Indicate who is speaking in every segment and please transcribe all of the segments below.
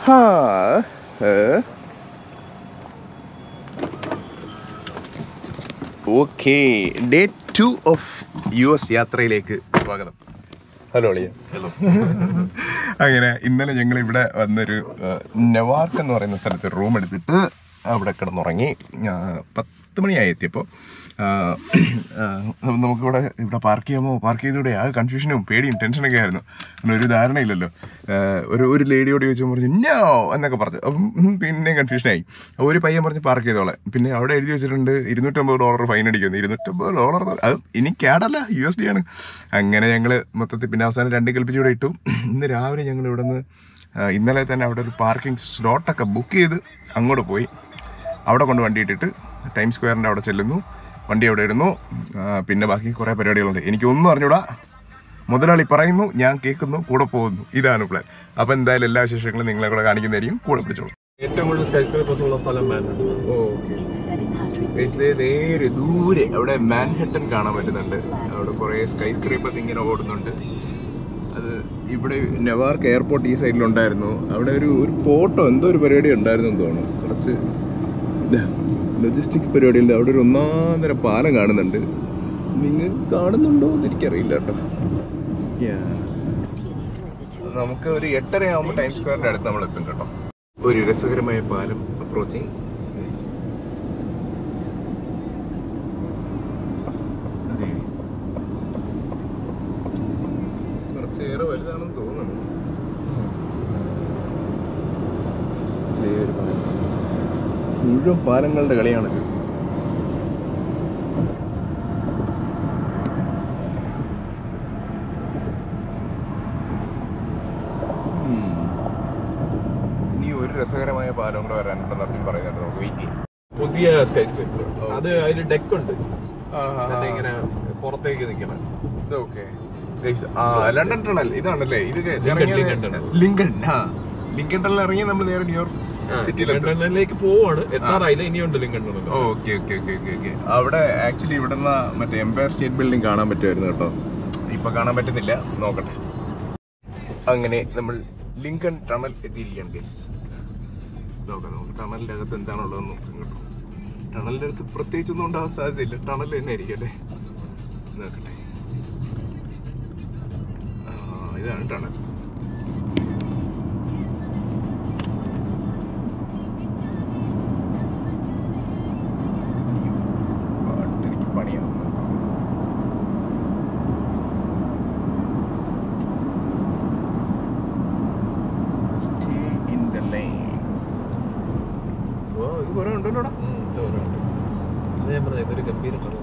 Speaker 1: ഹാ okay day two of US എസ് യാത്രയിലേക്ക് സ്വാഗതം ഹലോ അളിയ ഹലോ അങ്ങനെ ഇന്നലെ ഞങ്ങൾ ഇവിടെ വന്നൊരു ആ, നെവാർക്ക് എന്ന് പറയുന്ന സ്ഥലത്ത് റൂം എടുത്തിട്ട് അവിടെ കിടന്നുറങ്ങി ആ, പത്ത് മണിയായി എത്തിയപ്പോൾ നമുക്കിവിടെ ഇവിടെ പാർക്ക് ചെയ്യാമോ പാർക്ക് ചെയ്തൂടെ ആ കൺഫ്യൂഷനും പേടിയും ടെൻഷനൊക്കെ ആയിരുന്നു അങ്ങനെ ഒരു ധാരണയില്ലല്ലോ ആ, ഒരു ഒരു ലേഡിയോട് ചോദിച്ചു പറഞ്ഞു നോ എന്നൊക്കെ പറഞ്ഞു അപ്പം ഉം, പിന്നെ കൺഫ്യൂഷനായി ഒരു പയ്യൻ പറഞ്ഞ് പാർക്ക് ചെയ്തോളെ പിന്നെ അവിടെ എഴുതി വെച്ചിട്ടുണ്ട് ഇരുന്നൂറ്റമ്പത് ഡോളർ ഫൈൻ അടിക്കുന്നു ഇരുന്നൂറ്റമ്പത് ഡോളർ അത് ഇനി ക്യാഡല്ല യു എസ് ഡി ആണ് അങ്ങനെ ഞങ്ങൾ മൊത്തത്തിൽ പിന്നെ അവസാനം രണ്ട് കൽപ്പിച്ച് ഇവിടെ ഇട്ടു ഇന്ന് രാവിലെ ഞങ്ങൾ ഇവിടെ നിന്ന് ഇന്നലെ തന്നെ അവിടെ ഒരു പാർക്കിംഗ് സ്ലോട്ടൊക്കെ ബുക്ക് ചെയ്ത് അങ്ങോട്ട് പോയി അവിടെ കൊണ്ട് വണ്ടി ഇട്ടിട്ട് ടൈം സ്ക്വയറിൻ്റെ അവിടെ ചെല്ലുന്നു വണ്ടി അവിടെ ഇടുന്നു ആ, പിന്നെ ബാക്കി കുറേ പരിപാടികളുണ്ട് എനിക്കൊന്നും അറിഞ്ഞൂടാ മുതലാളി പറയുന്നു ഞാൻ കേൾക്കുന്നു കൂടെ പോകുന്നു ഇതാണ് പ്ലാൻ അപ്പം എന്തായാലും എല്ലാ വിശേഷങ്ങളും നിങ്ങളെ കൂടെ കാണിക്കുന്നതായിരിക്കും കൂടെ പിടിച്ചോളൂ
Speaker 2: ഏറ്റവും കൂടുതൽ സ്കൈ സ്ക്രേപ്പേഴ്സ് ഉള്ള സ്ഥലം മാൻഹട്ടൻ
Speaker 1: നേരെ ദൂരെ അവിടെ മാൻഹട്ടൻ കാണാൻ പറ്റുന്നുണ്ട് അവിടെ കുറേ സ്കൈ സ്ക്രീപ്പേഴ്സ് ഇങ്ങനെ ഓടുന്നുണ്ട് അത് ഇവിടെ നെവാർക്ക് എയർപോർട്ട് ഈ സൈഡിലുണ്ടായിരുന്നു അവിടെ ഒരു ഒരു പോട്ടോ എന്തോ ഒരു പരിപാടി ഉണ്ടായിരുന്നു എന്ന് തോന്നുന്നു കുറച്ച് ലോജിസ്റ്റിക്സ് പരിപാടിയിൽ അവിടെ ഒരു ഒന്നാന്തര പാലം കാണുന്നുണ്ട് നിങ്ങൾ കാണുന്നുണ്ടോ എന്ന് എനിക്കറിയില്ല കേട്ടോ Yeah. നമുക്ക് ഒരു എട്ടര ആകുമ്പോൾ ടൈം സ്ക്വയറിന്റെ അടുത്ത് നമ്മൾ എത്തും കേട്ടോ ഒരു രസകരമായ പാലം അപ്രോച്ചിങ് അതെ കുറച്ചേറെ വലുതാണെന്ന് തോന്നുന്നു ദേ ഒരു പാലം. മുഴുവൻ പാലങ്ങളുടെ കളിയാണിത് ഉം. ഇനി ഒരു രസകരമായ പാലം കൂടെ വരാനുണ്ടെന്ന് അപ്പം പറയുന്നുണ്ട് നമുക്ക് വെയിറ്റ് ചെയ്യാം
Speaker 2: പുതിയ സ്കൈ സ്ക്രേപ്പർ
Speaker 1: Okay.
Speaker 2: അത് അതിൽ ഡെക്ക് ഉണ്ട് എന്നിട്ട് ഇങ്ങനെ പുറത്തേക്ക് നിൽക്കണം
Speaker 1: ഇത് okay. Guys, ആ, ലണ്ടൻ ടണൽ ഇതാണല്ലേ ഇത്
Speaker 2: ലിങ്കൺ, ലിങ്കൺ ടണൽ.
Speaker 1: ലിങ്കൺ ആ ലിങ്കൺ ടണൽ ഇറങ്ങി നമ്മൾ നേരെ ന്യൂയോർക്ക് സിറ്റിയിലെത്തും
Speaker 2: ലണ്ടനിലേക്ക് പോവാണ് എത്താറായില്ല ഇനിയുണ്ട് Lincoln tunnel
Speaker 1: okay okay okay okay okay okay actually ഇവിടുന്ന് മറ്റേ എംപയർ സ്റ്റേറ്റ് ബിൽഡിംഗ് കാണാൻ പറ്റുമായിരുന്നു കേട്ടോ ഇപ്പൊ കാണാൻ പറ്റുന്നില്ല നോക്കട്ടെ അങ്ങനെ നമ്മൾ ലിങ്കൺ ടണൽ എത്തിയിരിക്കുകയാണ് ഗൈസ് നോക്കാം നമുക്ക് ടണലിന്റെ അകത്ത് എന്താണുള്ളത് നോക്കാം കേട്ടോ ടണലിന്റെ അടുത്ത് പ്രത്യേകിച്ചൊന്നും ഉണ്ടാവാൻ സാധ്യതയില്ല ടണൽ തന്നെ ആയിരിക്കും അല്ലേ നോക്കട്ടെ ആ ഇതാണ് ടണൽ പാട്ടെനിക്ക് പണിയാവും Stay in the lane. ഓ, ഇത് കുറേ ഉണ്ടല്ലോടാ.
Speaker 2: അത് ഞാൻ പറഞ്ഞത് ഇതൊരു ഗംഭീര ടണൽ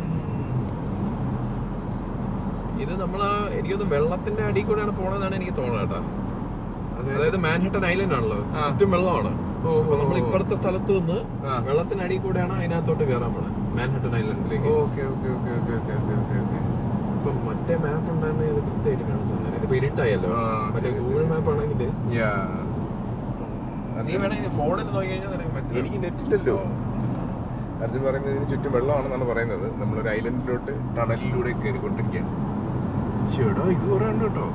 Speaker 2: ഇത് നമ്മളാ എനിക്കൊന്ന് വെള്ളത്തിന്റെ അടിയിൽ കൂടെയാണ് പോണതാണ് എനിക്ക് തോന്നുന്നത് കേട്ടോ
Speaker 1: അതെ.
Speaker 2: അതായത് മാൻഹട്ടൻ ഐലൻഡ് ആണല്ലോ
Speaker 1: ആ.
Speaker 2: ചുറ്റും വെള്ളമാണ്
Speaker 1: ഓ,
Speaker 2: അപ്പൊ
Speaker 1: ഓ,
Speaker 2: നമ്മൾ
Speaker 1: ഓ.
Speaker 2: ഇപ്പുറത്തെ സ്ഥലത്ത് നിന്ന്
Speaker 1: ആ.
Speaker 2: വെള്ളത്തിനടിയിൽ കൂടെയാണ് അതിനകത്തോട്ട് കയറാൻ പോണത് മാൻഹട്ടൻ ഐലൻഡിലേക്ക്
Speaker 1: okay okay okay okay okay okay okay okay
Speaker 2: ഇപ്പൊ മറ്റേ മാപ്പ് ഉണ്ടായിരുന്നെ ഇത് കൃത്യമായിട്ട് കാണിച്ചു തന്നെ ഇതിപ്പോ ഇരുട്ടായല്ലോ
Speaker 1: ആ,
Speaker 2: മറ്റേ
Speaker 1: ശരി,
Speaker 2: ഗൂഗിൾ
Speaker 1: ശരി,
Speaker 2: മാപ്പ് ആണെങ്കിൽ
Speaker 1: യാ
Speaker 2: നീ വേണമെങ്കിൽ ഫോണിൽ നോക്കി കഴിഞ്ഞാൽ നിനക്ക് മനസ്സിലാവും.
Speaker 1: എനിക്ക് നെറ്റില്ലല്ലോ അർജുൻ പറയുന്നത് ഇതിന് ചുറ്റും വെള്ളമാണെന്നാണ് പറയുന്നത് നമ്മളൊരു ഐലൻഡിലോട്ട് ടണലിലൂടെ കയറിക്കൊണ്ടിരിക്കുകയാണ് ചേടാ ഇത് കുറെ ഉണ്ട് കേട്ടോ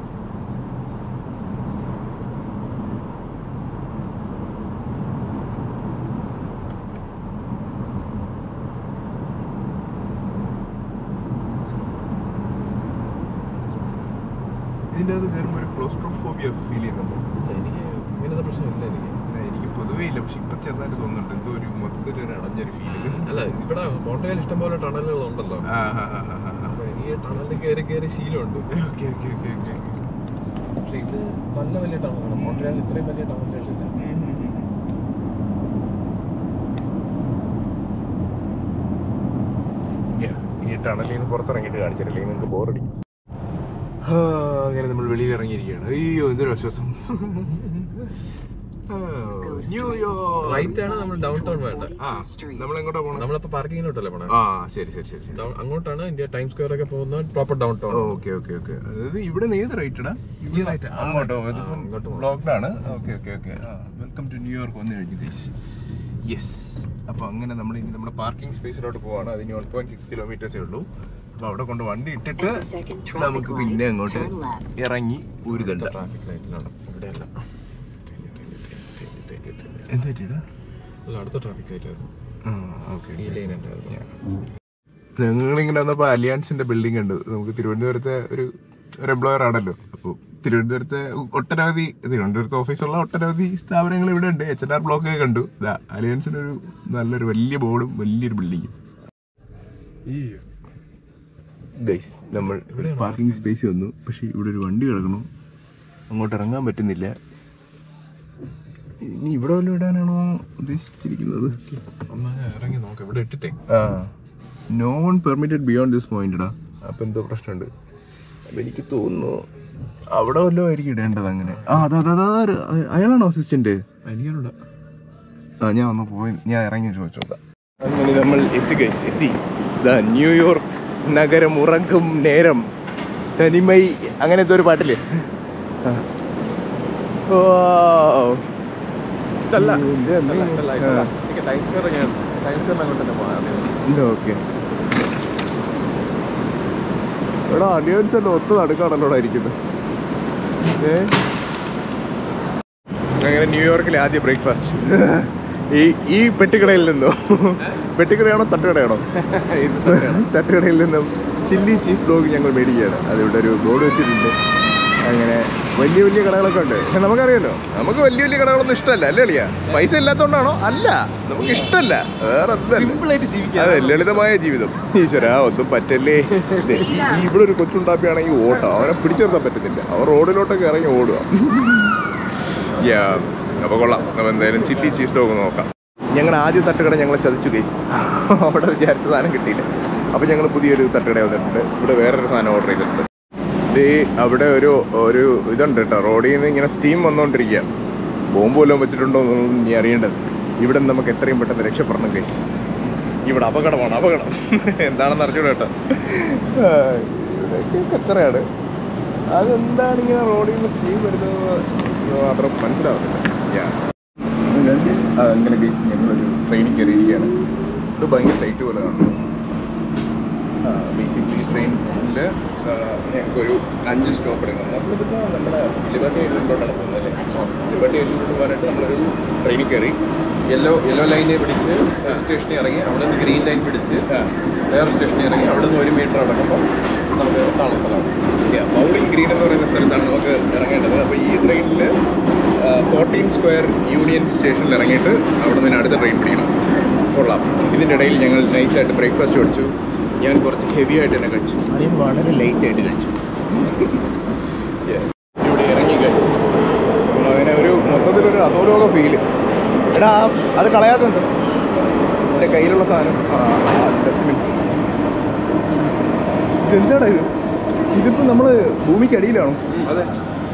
Speaker 1: ഇതിൻ്റെ അകത്ത് കയറുമ്പോൾ ഒരു ക്ലോസ്ട്രോഫോബിയ ഫീൽ ചെയ്യുന്നുണ്ട്
Speaker 2: എനിക്ക് ഇങ്ങനത്തെ പ്രശ്നമില്ല എനിക്ക്
Speaker 1: എനിക്ക് പൊതുവേ ഇല്ല പക്ഷെ ഇപ്പൊ ചെറുതായിട്ട് തോന്നുന്നുണ്ട് എന്തോ ഒരു മൊത്തത്തിൽ ഒരു അടഞ്ഞൊരു ഫീല്
Speaker 2: അല്ല ഇവിടെ മോണ്ടറിൽ ഇഷ്ടംപോലെ ടണലുകൾ ഉണ്ടല്ലോ അപ്പൊ എനിക്ക് ടണലിൽ കയറി കയറി ശീലമുണ്ട്
Speaker 1: ഓക്കെ ഓക്കെ ഓക്കെ ഓക്കെ
Speaker 2: പക്ഷെ ഇത് നല്ല വലിയ ടണലാണ് മോണ്ടറിൽ ഇത്രയും വലിയ ടണലുകളില്ല
Speaker 1: ഈ ടണലിൽ നിന്ന് പുറത്തിറങ്ങിയിട്ട് കാണിച്ചിട്ടില്ലെങ്കിൽ നിങ്ങൾക്ക് ബോറടി അങ്ങനെ നമ്മൾ വെളിയിൽ ഇറങ്ങിയിരിക്കുകയാണ് അയ്യോ എന്തൊരു ആശ്വാസം ന്യൂയോർക്ക്
Speaker 2: റൈറ്റ് ആണ് നമ്മൾ ഡൗൺ ടൗൺ വേണ്ട
Speaker 1: ആ നമ്മൾ എങ്ങോട്ടാ പോണത്
Speaker 2: നമ്മളിപ്പോ പാർക്കിങ്ങിലോട്ടല്ലേ പോണേ
Speaker 1: ആ ശരി ശരി ശരി ശരി
Speaker 2: Down- അങ്ങോട്ടാണ് ഇന്ത്യ ടൈം സ്ക്വയർ ഒക്കെ പോകുന്ന proper down town
Speaker 1: okay okay okay അതായത് ഇവിടെ നിന്ന് ഏത് റൈറ്റഡാ
Speaker 2: ഈ right ആ.
Speaker 1: അങ്ങോട്ടോ
Speaker 2: ആ,
Speaker 1: ഇതിപ്പം
Speaker 2: ഇങ്ങോട്ട് പോണം.
Speaker 1: ബ്ലോക്ക്ഡ് ആണ് okay okay okay welcome to New York വന്നു കഴിഞ്ഞു ഗൈസ് യെസ് അപ്പോൾ അങ്ങനെ നമ്മൾ ഇനി നമ്മുടെ പാർക്കിംഗ് സ്പേസിലോട്ട് പോവാണ് അതിന് വൺ പോയിന്റ് സിക്സ് കിലോമീറ്റേഴ്സേ ഉള്ളൂ അപ്പോൾ അവിടെ കൊണ്ട് വണ്ടി ഇട്ടിട്ട്
Speaker 3: At the second traffic
Speaker 1: നമുക്ക്
Speaker 3: light,
Speaker 1: പിന്നെ അങ്ങോട്ട്
Speaker 3: turn left.
Speaker 1: ഇറങ്ങി ഊരുതണ്ട
Speaker 2: ട്രാഫിക് ലൈറ്റിലാണ് ഇവിടെയല്ല ലൈറ്റ് കിട്ടില്ല
Speaker 1: എന്താ പറ്റിയടാ
Speaker 2: അല്ല അടുത്ത ട്രാഫിക് ആയിട്ടായിരുന്നു
Speaker 1: ആ ഓക്കെ
Speaker 2: ഈ ലൈൻ ഉണ്ടായിരുന്നു
Speaker 1: ഞങ്ങളിങ്ങനെ വന്നപ്പോൾ അലിയാൻസിന്റെ ബിൽഡിംഗ് ഉണ്ട് നമുക്ക് തിരുവനന്തപുരത്തെ ഒരു ഒരു എംപ്ലോയർ ആണല്ലോ അപ്പോൾ തിരുവനന്തപുരത്തെ ഒട്ടനവധി തിരുവനന്തപുരത്ത് ഓഫീസുള്ള ഒട്ടനവധി സ്ഥാപനങ്ങൾ ഇവിടെ ഉണ്ട് എച്ച് എൻ ആർ ബ്ലോക്ക് ഒക്കെ കണ്ടു ഇതാ അലിയൻസിന്റെ ഒരു നല്ലൊരു വലിയ ബോർഡും വലിയൊരു ബിൽഡിങ്ങും
Speaker 2: ഈ
Speaker 1: ഗൈസ് നമ്മൾ പാർക്കിംഗ് സ്പേസ് വന്നു പക്ഷേ ഇവിടെ ഒരു വണ്ടി കിടക്കണു അങ്ങോട്ട് ഇറങ്ങാൻ പറ്റുന്നില്ല ഇനി ഇവിടെ വല്ലതും ഇടാനാണോ ഉദ്ദേശിച്ചിരിക്കുന്നത്
Speaker 2: ഒന്നാ ഞാൻ ഇറങ്ങി നോക്കാം ഇവിടെ ഇട്ടിട്ടേ
Speaker 1: ആ നോൺ പെർമിറ്റഡ് ബിയോണ്ട് ദിസ് പോയിന്റടാ അപ്പം എന്തോ പ്രശ്നമുണ്ട് അപ്പം എനിക്ക് തോന്നുന്നു അവിടെ വല്ലതും ആയിരിക്കും ഇടേണ്ടത് അങ്ങനെ ആ അതാ അതാ അതാ ഒരു- അയാളാണോ അസിസ്റ്റന്റ്
Speaker 2: അനിയനുണ്ട്
Speaker 1: ആ ഞാൻ ഒന്ന് പോയി ഞാൻ ഇറങ്ങി ചോദിച്ചോക്കാം അങ്ങനെ നമ്മൾ എത്തി ഗൈസ് എത്തി ദാ ന്യൂയോർക്ക് നഗരം ഉറങ്ങും നേരം തനിമൈ അങ്ങനത്തെ ഒരു പാട്ടില്ലേ ആ. Wow.
Speaker 2: ഇതല്ല
Speaker 1: ഇതിന്റെ അല്ലേ?
Speaker 2: ഇതല്ല, ഇതല്ല,
Speaker 1: ആ.
Speaker 2: ഇതല്ല. എനിക്ക് ടൈം സ്ക്വയർ ഞാൻ ടൈം സ്ക്വയറിന് അങ്ങോട്ട് തന്നെ പോകാം
Speaker 1: ഉണ്ട് ഓക്കെ എടാ അലിയൻസ് അല്ല ഒത്ത നടുക്കാണല്ലോടാ ഇരിക്കുന്നത് ഏ അങ്ങനെ ന്യൂയോർക്കിലെ ആദ്യ ബ്രേക്ക്ഫാസ്റ്റ് ഈ ഈ പെട്ടിക്കടയിൽ നിന്നോ പെട്ടിക്കടയാണോ തട്ടുകടയാണോ തട്ടുകടയിൽ നിന്നും ചില്ലി ചീസ് ബ്ലോഗ് ഞങ്ങൾ മേടിക്കുകയാണ് അതിവിടെ ഒരു ബോർഡ് വെച്ചിട്ടുണ്ട് അങ്ങനെ വലിയ വലിയ കടകളൊക്കെ ഉണ്ട് പക്ഷെ നമുക്കറിയാലോ നമുക്ക് വലിയ വലിയ കടകളൊന്നും ഇഷ്ടമല്ല അല്ലേ അളിയ പൈസ ഇല്ലാത്തതുകൊണ്ടാണോ അല്ല നമുക്ക് ഇഷ്ടമല്ല വേറെ
Speaker 2: സിമ്പിൾ ആയിട്ട് ജീവിക്കാം
Speaker 1: അതെ ലളിതമായ ജീവിതം ഈശ്വര ഒന്നും പറ്റല്ലേ ദേ, ഈ ഈ ഇവിടെ ഒരു കൊച്ചുണ്ടാപ്പിയാണെങ്കിൽ ഓട്ടം അവനെ പിടിച്ചെടുത്താൻ പറ്റുന്നില്ല അവൻ റോഡിലോട്ടൊക്കെ ഇറങ്ങി ഓടുക യാ അപ്പൊ കൊള്ളാം അപ്പൊ എന്തായാലും ചില്ലി ചീസ് ഡോഗ് നോക്കാം ഞങ്ങളുടെ ആദ്യ തട്ടുകട ഞങ്ങളെ ചതിച്ചു ഗൈസ് അവിടെ വിചാരിച്ച സാധനം കിട്ടിയില്ല അപ്പൊ ഞങ്ങൾ പുതിയൊരു തട്ടുകട വന്നിട്ടുണ്ട് ഇവിടെ വേറൊരു സാധനം ഓർഡർ ചെയ്തിട്ടുണ്ട് ദേ അവിടെ ഒരു ഒരു ഇതുണ്ട് കേട്ടോ റോഡിൽ നിന്ന് ഇങ്ങനെ സ്റ്റീം വന്നുകൊണ്ടിരിക്കുക ബോംബ് വല്ലതും വെച്ചിട്ടുണ്ടോ എന്നൊന്നും ഇനി അറിയേണ്ടത് ഇവിടെ നിന്ന് നമുക്ക് എത്രയും പെട്ടെന്ന് രക്ഷപ്പെടണം ഗൈസ് ഇവിടെ അപകടമാണ് അപകടം എന്താണെന്ന് അറിഞ്ഞൂടെ കേട്ടോ ആ, ഇവിടെയൊക്കെ കച്ചറയാണ് അതെന്താണ് ഇങ്ങനെ റോഡിൽ നിന്ന് സ്റ്റീം വരുന്നത് എന്ന് മാത്രം മനസ്സിലാവുന്നില്ല Yeah. ആ, അങ്ങനെ ഗൈസ് ഞങ്ങളൊരു ട്രെയിനിൽ കയറിയിരിക്കുകയാണ് ഇത് ഭയങ്കര ടൈറ്റ് പോലെ കാണുന്നു ബേസിക്കലി ട്രെയിനിൽ ഞങ്ങൾക്കൊരു അഞ്ച് സ്റ്റോപ്പ് എടുക്കണം നമ്മളിതിപ്പോൾ നമ്മുടെ ലിബർട്ടി ഐലൻഡിലോട്ടാണ് പോകുന്നത് അല്ലേ ലിബർട്ടി ഐലൻഡിലോട്ട് പോകാനായിട്ട് നമ്മളൊരു ട്രെയിനിൽ കയറി
Speaker 3: യെല്ലോ യെല്ലോ ലൈനിൽ പിടിച്ച് സ്റ്റേഷനിൽ ഇറങ്ങി അവിടെ നിന്ന് ഗ്രീൻ ലൈൻ പിടിച്ച് വേറെ സ്റ്റേഷനിൽ ഇറങ്ങി അവിടെ നിന്ന് ഒരു മീറ്റർ നടക്കുമ്പോൾ നമുക്ക് എത്താനുള്ള സ്ഥലമാണ്
Speaker 1: ബൗളിംഗ് ഗ്രീൻ എന്ന് പറയുന്ന സ്ഥലത്താണ് നമുക്ക് ഇറങ്ങേണ്ടത് അപ്പോൾ ഈ ട്രെയിനിൽ ഫോർട്ടീൻ സ്ക്വയർ യൂണിയൻ സ്റ്റേഷനിൽ ഇറങ്ങിയിട്ട് അവിടെ നിന്ന് അടുത്ത ട്രെയിൻ പിടിക്കണം കൊള്ളാം ഇതിൻ്റെ ഇടയിൽ ഞങ്ങൾ നൈസായിട്ട് ബ്രേക്ക്ഫാസ്റ്റ് കഴിച്ചു ഞാൻ കുറച്ച് ഹെവി ആയിട്ട് തന്നെ കഴിച്ചു അതിന് വളരെ ലൈറ്റ് ആയിട്ട് കഴിച്ചു Yeah. ഇവിടെ ഇറങ്ങി കഴിച്ചു അങ്ങനെ ഒരു മൊത്തത്തിലൊരു അധോലോക ഫീല് എടാ ആ- അത് കളയാത്തുണ്ട് എൻ്റെ കയ്യിലുള്ള സാധനം ഡസ്റ്റ്ബിൻ ഇതെന്താടാ ഇത് ഇതിപ്പോ നമ്മള് ഭൂമിക്ക് അടിയിലാണോ
Speaker 2: അതെ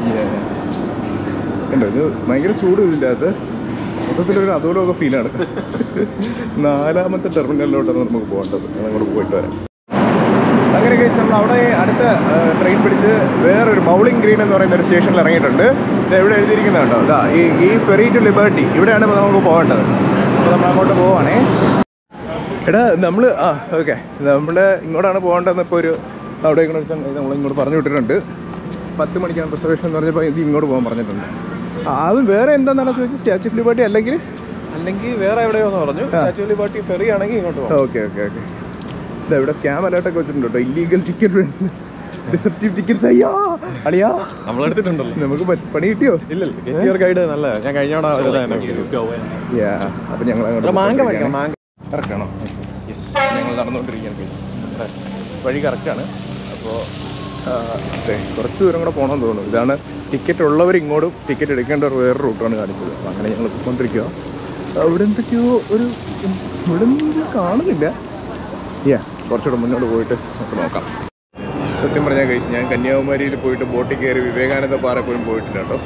Speaker 1: കണ്ടോ ഇത് ഭയങ്കര ചൂട് ഇതിൻ്റെ അകത്ത് മൊത്തത്തിലൊരു അധോലോക ഫീലാണ് നാലാമത്തെ ടെർമിനലിലോട്ടാണ് നമുക്ക് പോകേണ്ടത് അങ്ങോട്ട് പോയിട്ട് വരാം അങ്ങനെ കഴിച്ച് നമ്മൾ അവിടെ അടുത്ത ട്രെയിൻ പിടിച്ച് വേറൊരു ബൗളിംഗ് ഗ്രീൻ എന്ന് പറയുന്ന ഒരു സ്റ്റേഷനിൽ ഇറങ്ങിയിട്ടുണ്ട് ഇത് എവിടെ എഴുതിയിരിക്കുന്നുണ്ടോ ഇതാ ഈ ഈ ഫെറി ടു ലിബർട്ടി ഇവിടെയാണ് ഇപ്പോൾ നമുക്ക് പോകേണ്ടത് അപ്പോൾ നമ്മൾ അങ്ങോട്ട് പോവാണേ എടാ നമ്മൾ ആ ഓക്കെ നമ്മൾ ഇങ്ങോട്ടാണ് പോകേണ്ടതെന്ന് ഇപ്പോൾ ഒരു അവിടെ ഇങ്ങോട്ട് നമ്മൾ ഇങ്ങോട്ട് പറഞ്ഞു വിട്ടിട്ടുണ്ട് പത്ത് മണിക്കാണ് റിസർവേഷൻ എന്ന് പറഞ്ഞപ്പോൾ ഇത് ഇങ്ങോട്ട് പോകാൻ പറഞ്ഞിട്ടുണ്ട് ആ, അത് വേറെ എന്താണെന്നാണ് ചോദിച്ചത് സ്റ്റാച്യു ഓഫ് ലിബർട്ടി അല്ലെങ്കിൽ
Speaker 2: അല്ലെങ്കിൽ വേറെ എവിടെയോന്ന് പറഞ്ഞു
Speaker 1: ആ.
Speaker 2: സ്റ്റാച്യു ലിബർട്ടി ഫെറി ആണെങ്കിൽ ഇങ്ങോട്ട് പോകാം
Speaker 1: ഓക്കെ ഓക്കെ ഓക്കെ ഇതാ ഇവിടെ സ്കാം അലേർട്ടൊക്കെ വെച്ചിട്ടുണ്ട് കേട്ടോ ഇല്ലീഗൽ ടിക്കറ്റ് ഡിസപ്റ്റീവ് ടിക്കറ്റ്സ് അയ്യാ അളിയാ
Speaker 2: നമ്മൾ എടുത്തിട്ടുണ്ടല്ലോ
Speaker 1: നമുക്ക് പറ്റ്- പണി കിട്ടിയോ
Speaker 2: ഇല്ലല്ല ഗെറ്റ് യുവർ ഗൈഡ് നല്ല ഞാൻ കഴിഞ്ഞ തവണ
Speaker 1: യാ അപ്പം ഞങ്ങൾ അങ്ങോട്ട്
Speaker 2: മാങ്ക മേടിക്കണം മാങ്ക
Speaker 1: കറക്റ്റ് ആണോ യെസ് ഞങ്ങൾ നടന്നുകൊണ്ടിരിക്കുകയാണ് guys. നമ്മുടെ വഴി കറക്റ്റാണ് അപ്പോൾ കുറച്ച് ദൂരം കൂടെ പോകണമെന്ന് തോന്നുന്നു ഇതാണ് ടിക്കറ്റ് ഉള്ളവർ ഇങ്ങോട്ടും ടിക്കറ്റ് എടുക്കേണ്ടവർ വേറെ റൂട്ടാണ് കാണിച്ചത് അപ്പോൾ അങ്ങനെ ഞങ്ങൾ പോയിക്കൊണ്ടിരിക്കുക അവിടെ എന്തൊക്കെയോ ഒരു ഇവിടെ ഒന്നും കാണുന്നില്ല യാ കുറച്ചുകൂടെ മുന്നോട്ട് പോയിട്ട് നമുക്ക് നോക്കാം സത്യം പറഞ്ഞാൽ കഴിച്ച് ഞാൻ കന്യാകുമാരിയിൽ പോയിട്ട് ബോട്ടിൽ കയറി വിവേകാനന്ദ പാറ പോലും പോയിട്ടില്ല കേട്ടോ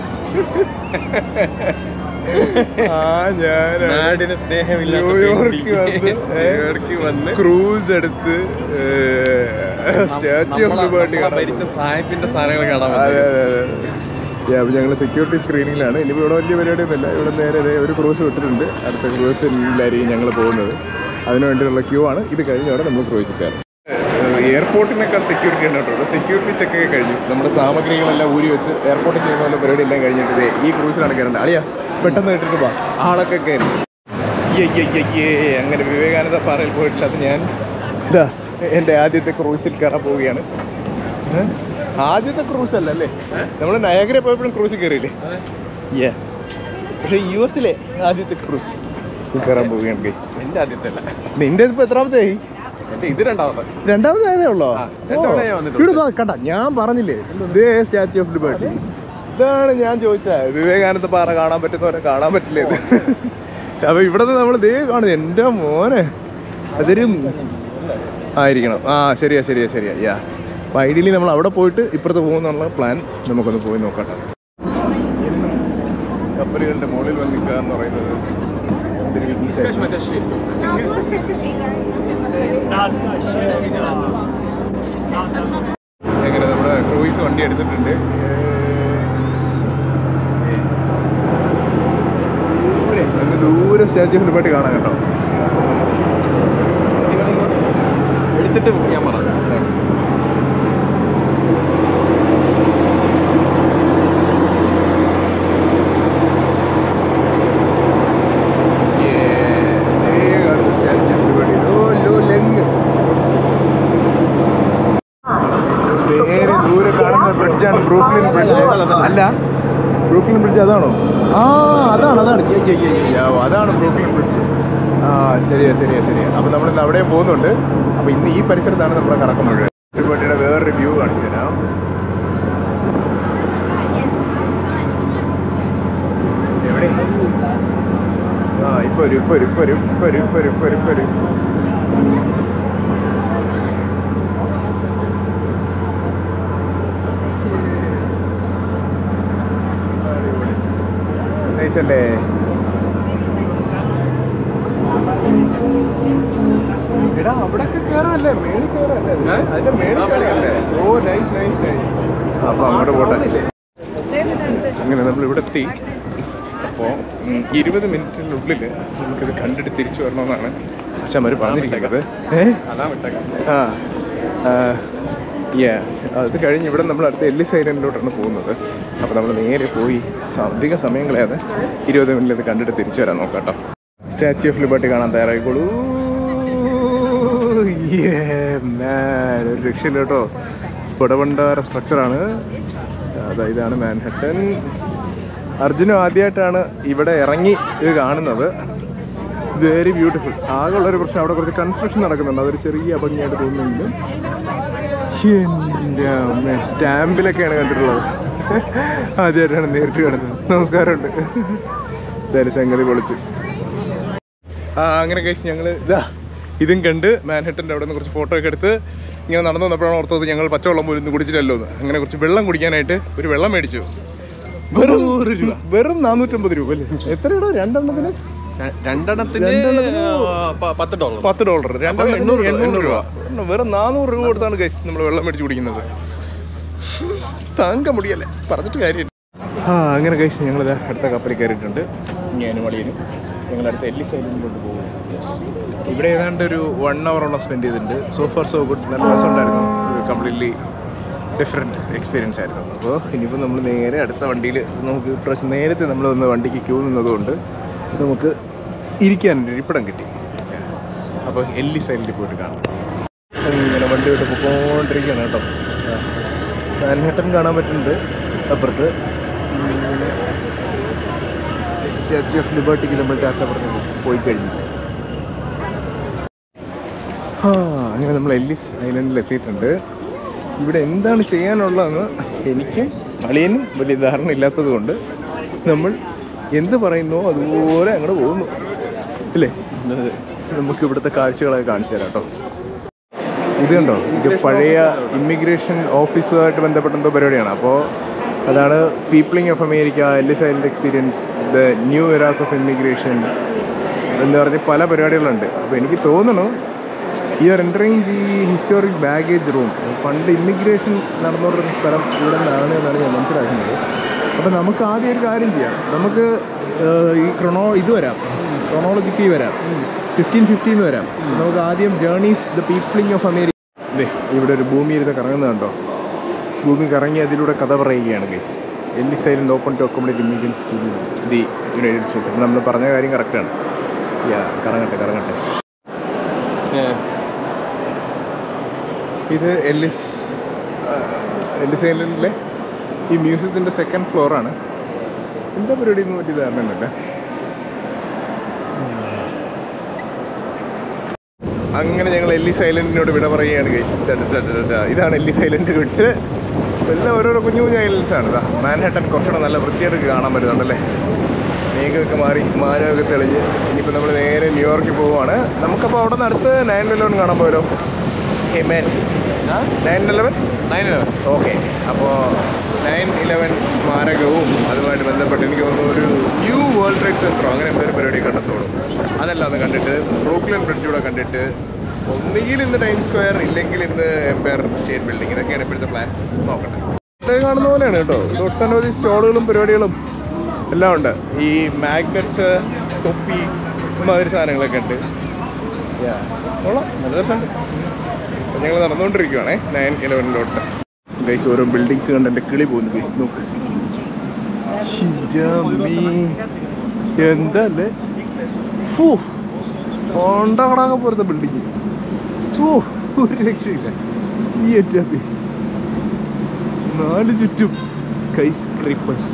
Speaker 1: ആ ഞാൻ
Speaker 2: നാടിന് സ്നേഹമില്ലാത്ത
Speaker 1: ന്യൂയോർക്ക് വന്ന്
Speaker 2: ന്യൂയോർക്ക് വന്ന്
Speaker 1: ക്രൂസ് എടുത്ത് സ്റ്റാച്യു ഓഫ് ലിബർട്ടി
Speaker 2: നമ്മളെ ഭരിച്ച സാഹിബിന്റെ സാധനങ്ങൾ കാണാൻ
Speaker 1: അതെ
Speaker 2: പറ്റും
Speaker 1: അതെ അതെ ഞങ്ങൾ ഞങ്ങൾ സെക്യൂരിറ്റി സ്ക്രീനിങ്ങിലാണ് ഇനിയിപ്പോൾ ഇവിടെ വലിയ പരിപാടിയൊന്നുമില്ല ഇവിടെ നേരെ ദേ ഒരു ക്രൂസ് വിട്ടിട്ടുണ്ട് അടുത്ത ക്രൂസിലായിരിക്കും ഞങ്ങൾ പോകുന്നത് അതിനു വേണ്ടിയുള്ള ക്യൂ ആണ് ഇത് കഴിഞ്ഞോടെ നമ്മൾ ക്രൂസിൽ കയറും എയർപോർട്ടിനേക്കാൾ സെക്യൂരിറ്റി ഉണ്ട് കേട്ടോ സെക്യൂരിറ്റി ചെക്ക് ഒക്കെ കഴിഞ്ഞു നമ്മുടെ സാമഗ്രികളെല്ലാം ഊരി വെച്ച് എയർപോർട്ടിൽ ചെയ്യുന്ന പോലെ പരിപാടി എല്ലാം കഴിഞ്ഞിട്ട് ദേ ഈ ക്രൂസിലാണ് കയറേണ്ടത് അളിയാ പെട്ടെന്ന് കേട്ടിട്ട് വാ ആളൊക്കെ കയറി യ്യേ, യ്യേ, യ്യേ, യ്യേ. അങ്ങനെ വിവേകാനന്ദ പാറയിൽ പോയിട്ടില്ലാത്ത ഞാൻ ഇതാ എൻ്റെ ആദ്യത്തെ ക്രൂസിൽ കയറാൻ പോവുകയാണ് ഏ? ആദ്യത്തെ ക്രൂസ് അല്ല അല്ലേ നമ്മൾ നയഗ്ര പോയപ്പോഴും ക്രൂസിൽ കയറിയില്ലേ യാ പക്ഷേ യു എസിലെ ആദ്യത്തെ ക്രൂസ് കയറാൻ പോവുകയാണ് ഗൈസ്
Speaker 3: എന്റെ ആദ്യത്തെ അല്ല
Speaker 1: നിന്റെ ഇതിപ്പോ എത്രാമത്തെ
Speaker 3: എന്റെ ഇത് രണ്ടാമത്തെ
Speaker 1: രണ്ടാമതായതേ ഉള്ളോ
Speaker 3: ആ, രണ്ടാമതേ ഞാൻ വന്നിട്ടുള്ളൂ.
Speaker 1: ഇവിടെ ദാ കണ്ട ഞാൻ പറഞ്ഞില്ലേ ഇതേ സ്റ്റാച്യു ഓഫ് ലിബർട്ടി ഇതാണ് ഞാൻ ചോദിച്ചത് വിവേകാനന്ദ പാറ കാണാൻ പറ്റുന്നവരെ കാണാൻ പറ്റില്ലേ ഇത്? അപ്പൊ ഇവിടെ നമ്മൾ ദേ കാണുന്നത് എന്റെ മോനെ അതൊരു ആയിരിക്കണം ആ ശരിയാ ശരിയാ ശരിയാ യാ അപ്പൊ ഐഡിയലി നമ്മൾ അവിടെ പോയിട്ട് ഇപ്പുറത്ത് പോകുന്നുള്ള പ്ലാൻ നമുക്കൊന്ന് പോയി നോക്കട്ടെ എന്നും കപ്പലുകളുടെ മുകളിൽ വന്ന് നിൽക്കുക എന്ന് പറയുന്നത് ഇതൊരു weakness ആയിരുന്നു. അങ്ങനെ നമ്മുടെ ക്രൂയിസ് വണ്ടി എടുത്തിട്ടുണ്ട് ഏ. ദൂരെ അങ്ങ് ദൂരെ സ്റ്റാച്യു ഓഫ് ലിബർട്ടി കാണാം കേട്ടോ
Speaker 3: എടുത്തിട്ട് ഞാൻ പറഞ്ഞു
Speaker 1: സ്റ്റാച്യു ഓഫ് ലിബർട്ടി ലോ ലോ ലെങ് നേരെ ദൂരെ കാണുന്ന ബ്രിഡ്ജാണ് ബ്രൂക്ലിൻ ബ്രിഡ്ജ് അല്ല ബ്രൂക്ലിൻ ബ്രിഡ്ജ് അതാണോ ആ അതാണ് അതാണ് യ്യ, യ്യ, യ്യ, യ്യ. ഓ, അതാണ് ബ്രൂക്ലിൻ ബ്രിഡ്ജ് ആ ശരിയാ ശരിയാ ശരിയാ അപ്പം നമ്മൾ ഇന്ന് അവിടെയും പോകുന്നുണ്ട് അപ്പം ഇന്ന് ഈ പരിസരത്താണ് നമ്മുടെ കറക്കം മുഴുവൻ ലിബർട്ടിയുടെ വേറൊരു വ്യൂ കാണിച്ചു തരാം എവിടെ ആ ഇപ്പൊ വരും ഇപ്പൊ വരും ഇപ്പൊ വരും ഇപ്പൊ വരും ഇപ്പൊ വരും ഇപ്പൊ വരും ഇപ്പൊ വരും നൈസ് അല്ലേ എടാ അവിടൊക്കെ കേറാല്ലേ മേളിൽ കേറല്ലേ അതിന്റെ മേളിൽ കേറല്ലേ ഓ നൈസ് നൈസ് നൈസ് അപ്പൊ അങ്ങോട്ട് പോട്ടെ അങ്ങനെ നമ്മൾ ഇവിടെ എത്തി അപ്പോൾ ഇരുപത് മിനിറ്റിനുള്ളിൽ നമുക്കിത് കണ്ടിട്ട് തിരിച്ചു വരണമെന്നാണ് അച്ഛന്മാർ പറഞ്ഞിരിക്കുന്നത് ഏ
Speaker 3: അതാ വിട്ടേക്കാം
Speaker 1: ആ ആ, yeah. അത് കഴിഞ്ഞ് ഇവിടെ നമ്മൾ അടുത്ത എല്ലിസ് ഐലൻഡിലോട്ടാണ് പോകുന്നത് അപ്പോൾ നമ്മൾ നേരെ പോയി സ- അധിക സമയം കളയാതെ ഇരുപത് മിനിറ്റിൽ ഇത് കണ്ടിട്ട് തിരിച്ചു വരാൻ നോക്കാം കേട്ടോ സ്റ്റാച്യു ഓഫ് ലിബർട്ടി കാണാൻ തയ്യാറായിക്കോളൂ Yeah, man. ഒരു രക്ഷയില്ല കേട്ടോ കുടവണ്ടാര സ്ട്രക്ചറാണ് അതാ ഇതാണ് മാൻഹട്ടൻ അർജുനും ആദ്യമായിട്ടാണ് ഇവിടെ ഇറങ്ങി ഇത് കാണുന്നത് വെരി ബ്യൂട്ടിഫുൾ ആകെയുള്ള ഒരു പ്രശ്നം അവിടെ കുറച്ച് കൺസ്ട്രക്ഷൻ നടക്കുന്നുണ്ട് അതൊരു ചെറിയ ഭംഗിയായിട്ട് തോന്നുന്നെങ്കിലും എൻ്റെ അമ്മേ സ്റ്റാമ്പിലൊക്കെയാണ് കണ്ടിട്ടുള്ളത് ആദ്യമായിട്ടാണ് നേരിട്ട് കാണുന്നത് നമസ്കാരമുണ്ട് എന്തായാലും സംഗതി പൊളിച്ചു ആ അങ്ങനെ കഴിച്ച് ഞങ്ങൾ ഇതാ ഇതും കണ്ട് മാൻഹട്ടൻ്റെ അവിടെ നിന്ന് കുറച്ച് ഫോട്ടോ ഒക്കെ എടുത്ത് ഇങ്ങനെ നടന്നു വന്നപ്പോഴാണ് ഓർത്തത് ഞങ്ങൾ പച്ചവെള്ളം പോലും ഇന്ന് കുടിച്ചിട്ടല്ലോ എന്ന് അങ്ങനെ കുറച്ച് വെള്ളം കുടിക്കാനായിട്ട് ഒരു വെള്ളം മേടിച്ചു വെറും നൂറ് രൂപ വെറും നാനൂറ്റമ്പത് രൂപ അല്ലേ എത്രയാണോ രണ്ടെണ്ണത്തിന്
Speaker 3: രണ്ടെണ്ണത്തിന്
Speaker 1: രണ്ടെണ്ണത്തിന്
Speaker 3: ആ, പ- പത്ത് ഡോളർ
Speaker 1: പത്ത് ഡോളർ രണ്ടെണ്ണത്തിന്
Speaker 3: എണ്ണൂറ് രൂപ,
Speaker 1: എണ്ണൂറ് രൂപ
Speaker 3: എണ്ണൂറ്
Speaker 1: വെറും നാനൂറ് രൂപ കൊടുത്താണ് ഗൈസ് നമ്മൾ വെള്ളം മേടിച്ച് കുടിക്കുന്നത് താങ്ക മുടിയല്ലേ പറഞ്ഞിട്ട് കാര്യമില്ല ആ അങ്ങനെ ഗൈസ് ഞങ്ങളിത് അടുത്ത കപ്പലിൽ കയറിയിട്ടുണ്ട് ഞാനും അളിയനും ഞങ്ങൾ അടുത്ത എല്ലിസ് ഐലൻഡിലോട്ട് പോകും ഇവിടെ ഏതാണ്ട് ഒരു വൺ അവറോളം സ്പെൻഡ് ചെയ്തിട്ടുണ്ട് സോ ഫാർ സോ ഗുഡ് നല്ല രസമുണ്ടായിരുന്നു ഒരു കംപ്ലീറ്റ്ലി ഡിഫറെൻറ്റ് എക്സ്പീരിയൻസ് ആയിരുന്നു അപ്പോൾ ഇനിയിപ്പോൾ നമ്മൾ നേരെ അടുത്ത വണ്ടിയിൽ നമുക്ക് ഇപ്രാവശ്യം നേരത്തെ നമ്മൾ വന്ന് വണ്ടിക്ക് ക്യൂ നിന്നതുകൊണ്ട് നമുക്ക് ഇരിക്കാനൊരു ഇരിപ്പിടം കിട്ടി അപ്പോൾ എല്ലി സൈഡിൽ പോയിട്ട് കാണാം ഇങ്ങനെ വണ്ടി വിട്ട് പോയിക്കൊണ്ടിരിക്കുകയാണ് കേട്ടോ മാൻഹട്ടൻ കാണാൻ പറ്റുന്നുണ്ട് അപ്പുറത്ത് സ്റ്റാച്യു ഓഫ് ലിബർട്ടിക്ക് നമ്മൾ ടാറ്റ പറഞ്ഞു പോയി കഴിഞ്ഞു ആ അങ്ങനെ നമ്മൾ എല്ലിസ് ഐലൻഡിൽ എത്തിയിട്ടുണ്ട് ഇവിടെ എന്താണ് ചെയ്യാനുള്ളതെന്ന് എനിക്കും അളിയനും വലിയ ധാരണ ഇല്ലാത്തത് കൊണ്ട് നമ്മൾ എന്ത് പറയുന്നോ അതുപോലെ അങ്ങോട്ട് പോകുന്നു ഇല്ലേ നമുക്ക് ഇവിടുത്തെ കാഴ്ചകളൊക്കെ കാണിച്ചു തരാം കേട്ടോ ഇത് കണ്ടോ ഇത് പഴയ ഇമിഗ്രേഷൻ ഓഫീസുമായിട്ട് ബന്ധപ്പെട്ട എന്തോ പരിപാടിയാണ് അപ്പോൾ അതാണ് peopling of America Ellis island experience the new eras of immigration എന്ന് പറഞ്ഞ് പല പരിപാടികളുണ്ട് അപ്പോൾ എനിക്ക് തോന്നുന്നു you are entering the historic baggage room പണ്ട് ഇമിഗ്രേഷൻ നടന്നുകൊണ്ടിരുന്ന സ്ഥലം ഇവിടെ നിന്നാണ് എന്നാണ് ഞാൻ മനസ്സിലാക്കുന്നത് അപ്പോൾ നമുക്ക് ആദ്യം ഒരു കാര്യം ചെയ്യാം നമുക്ക് ഏഹ്, ഈ ക്രൊണോ ഇത് വരാം ക്രൊണോളജിക്കലി വരാം ഫിഫ്റ്റീൻ ഫിഫ്റ്റീന്ന് വരാം നമുക്ക് ആദ്യം journeys the peopling of America ദേ ഇവിടെ ഒരു ഭൂമി ഇരുന്ന് കറങ്ങുന്നത് കണ്ടോ ഭൂമി കറങ്ങി അതിലൂടെ കഥ പറയുകയാണ് guys Ellis island open to accommodate immigrants to the United States നമ്മൾ പറഞ്ഞ കാര്യം കറക്റ്റാണ് യാ കറങ്ങട്ടെ കറങ്ങട്ടെ ഇത് എല്ലിസ് എല്ലിസ് ഐലൻഡിലെ ഈ മ്യൂസിയത്തിൻ്റെ സെക്കൻഡ് ഫ്ലോറാണ് എന്താ പരിപാടി എന്ന് പറ്റി ധാരണയൊന്നുമില്ല അങ്ങനെ ഞങ്ങൾ എല്ലിസ് ഐലൻഡിനോട് വിട പറയുകയാണ് guys. ടാ, ടാ, ടാ, ടാ, ടാ. ഇതാണ് എല്ലിസ് ഐലൻഡ് വിട്ട് എല്ലാം ഓരോരോ കുഞ്ഞു കുഞ്ഞു ഐലൻഡ്സ് ആണ് ഇതാ മാൻഹട്ടൻ കുറച്ചുകൂടെ നല്ല വൃത്തിയായിട്ട് കാണാൻ പറ്റുന്നുണ്ടല്ലേ മേഘമൊക്കെ മാറി മാനമൊക്കെ തെളിഞ്ഞ് ഇനിയിപ്പോൾ നമ്മൾ നേരെ ന്യൂയോർക്കിൽ പോവുകയാണ് നമുക്കപ്പോൾ അവിടെ നിന്ന് അടുത്ത് നയൻ ഇലവൻ കാണാൻ പോയാലോ hey man nine eleven
Speaker 2: nine
Speaker 1: okay അപ്പോൾ നയൻ ഇലവൻ സ്മാരകവും അതുമായിട്ട് ബന്ധപ്പെട്ട് എനിക്ക് തോന്നുന്നു ഒരു ന്യൂ വേൾഡ് ട്രേഡ് സെൻറ്ററോ അങ്ങനെ എന്തൊരു പരിപാടി കണ്ടെത്തുള്ളൂ അതല്ലാതെ കണ്ടിട്ട് ബ്രൂക്ലിൻ ബ്രിഡ്ജൂടെ കണ്ടിട്ട് ഒന്നുകിൽ ഇന്ന് ടൈം സ്ക്വയർ ഇല്ലെങ്കിൽ ഇന്ന് എംപയർ സ്റ്റേറ്റ് ബിൽഡിംഗ് ഇതൊക്കെയാണ് ഇപ്പോഴത്തെ പ്ലാൻ നോക്കട്ടെ ഇത് കാണുന്ന പോലെയാണ് കേട്ടോ ഇത് ഒട്ടനവധി സ്റ്റോളുകളും പരിപാടികളും എല്ലാം ഉണ്ട് ഈ മാഗ്നറ്റ്സ് തൊപ്പി ഇമാതിരി സാധനങ്ങളൊക്കെ ഉണ്ട് Yeah. കൊള്ളാം നല്ല രസമുണ്ട് അപ്പോൾ ഞങ്ങൾ നടന്നുകൊണ്ടിരിക്കുവാണേ നയൻ ഇലവനിലോട്ട് ഗൈസ് ഓരോ ബിൽഡിങ്സ് കണ്ട് എൻ്റെ കിളി പോകുന്നു ഗൈസ് നോക്ക് ശിരമീ. എന്തല്ലേ കൊണ്ടകടാകെ പോലത്തെ ബിൽഡിങ് ഓ ഒരു രക്ഷയില്ല ഈ ഏറ്റവും നാല് ചുറ്റും സ്കൈ സ്ക്രീപ്പേഴ്സ്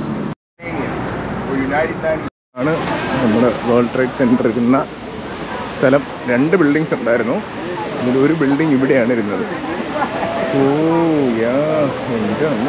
Speaker 1: ആണ് നമ്മുടെ വേൾഡ് ട്രേഡ് സെൻറ്റർ ഇരുന്ന സ്ഥലം രണ്ട് ബിൽഡിങ്സ് ഉണ്ടായിരുന്നു ഇതിൽ ഒരു ബിൽഡിംഗ് ഇവിടെയാണ് ഇരുന്നത് ഓ യാ എൻ്റെ അമ്മ